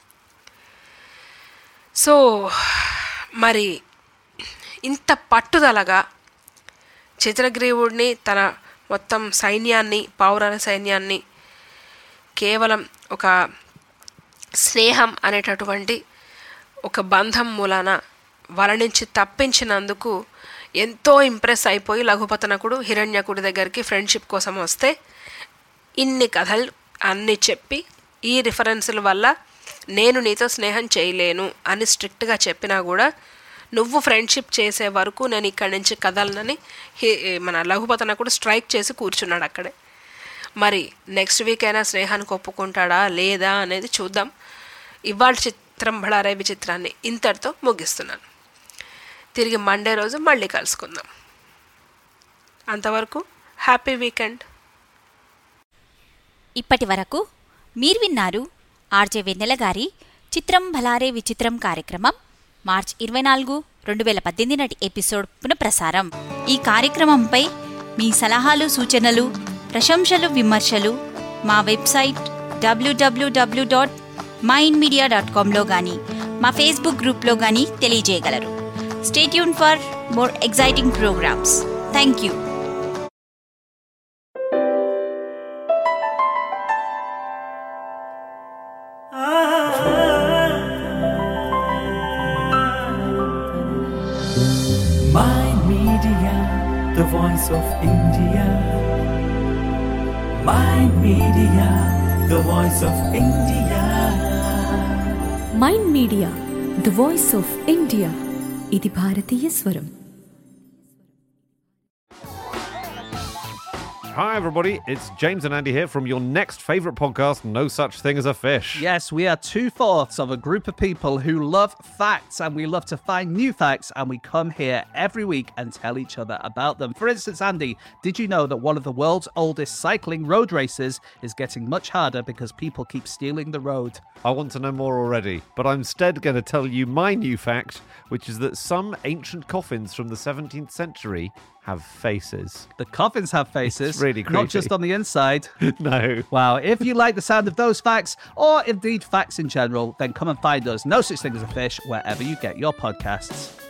సో మరి ఇంత పట్టుదలగా చిత్రగ్రీవుడిని తన మొత్తం సైన్యాన్ని పౌరాణ సైన్యాన్ని కేవలం ఒక స్నేహం అనేటటువంటి ఒక బంధం మూలాన వాళ్ళ నుంచి తప్పించినందుకు ఎంతో ఇంప్రెస్ అయిపోయి లఘుపతనకుడు హిరణ్యకుడి దగ్గరికి ఫ్రెండ్షిప్ కోసం వస్తే ఇన్ని కథలు అన్ని చెప్పి ఈ రిఫరెన్సుల వల్ల నేను నీతో స్నేహం చేయలేను అని స్ట్రిక్ట్గా చెప్పినా కూడా నువ్వు ఫ్రెండ్షిప్ చేసే వరకు నేను ఇక్కడి నుంచి కదలనని హి- మన లఘుపతనకుడు స్ట్రైక్ చేసి కూర్చున్నాడు అక్కడే మరి నెక్స్ట్ వీక్ అయినా స్నేహానికి ఒప్పుకుంటాడా లేదా అనేది చూద్దాం ఇవాళ చిత్రం బళారే విచిత్రాన్ని ఇంతటితో ముగిస్తున్నాను తిరిగి మండే రోజు మళ్ళీ కలుసుకుందాం అంతవరకు హ్యాపీ వీకెండ్ ఇప్పటి వరకు మీరు విన్నారు ఆర్జే వెన్నెల గారి చిత్రం భలారే విచిత్రం కార్యక్రమం మార్చ్ ఇరవై నాలుగు రెండు వేల పద్దెనిమిది నాటి ఎపిసోడ్ పునఃప్రసారం ఈ కార్యక్రమంపై మీ సలహాలు సూచనలు ప్రశంసలు విమర్శలు మా వెబ్సైట్ డబ్ల్యూడబ్ల్యూడబ్ల్యూ డాట్ మైండ్ మీడియా డాట్ కామ్లో కానీ మా ఫేస్బుక్ గ్రూప్లో కానీ తెలియజేయగలరు stay tuned for more exciting programmes thank you Mind Media, the voice of India. Mind Media, the voice of India. Mind media the voice of India ఇది భారతీయ స్వరం Hi, everybody. It's James and Andy here from your next favourite podcast, No Such Thing as a Fish. Yes, we are two fourths of a group of people who love facts and we love to find new facts and we come here every week and tell each other about them. For instance, Andy, did you know that one of the world's oldest cycling road races is getting much harder because people keep stealing the road? I want to know more already, but I'm instead going to tell you my new fact, which is that some ancient coffins from the 17th century have faces. The coffins have faces, It's really creepy. not just on the inside. no. Wow, if you like the sound of those facts, or indeed facts in general, then come and find us. No such thing as a fish wherever you get your podcasts.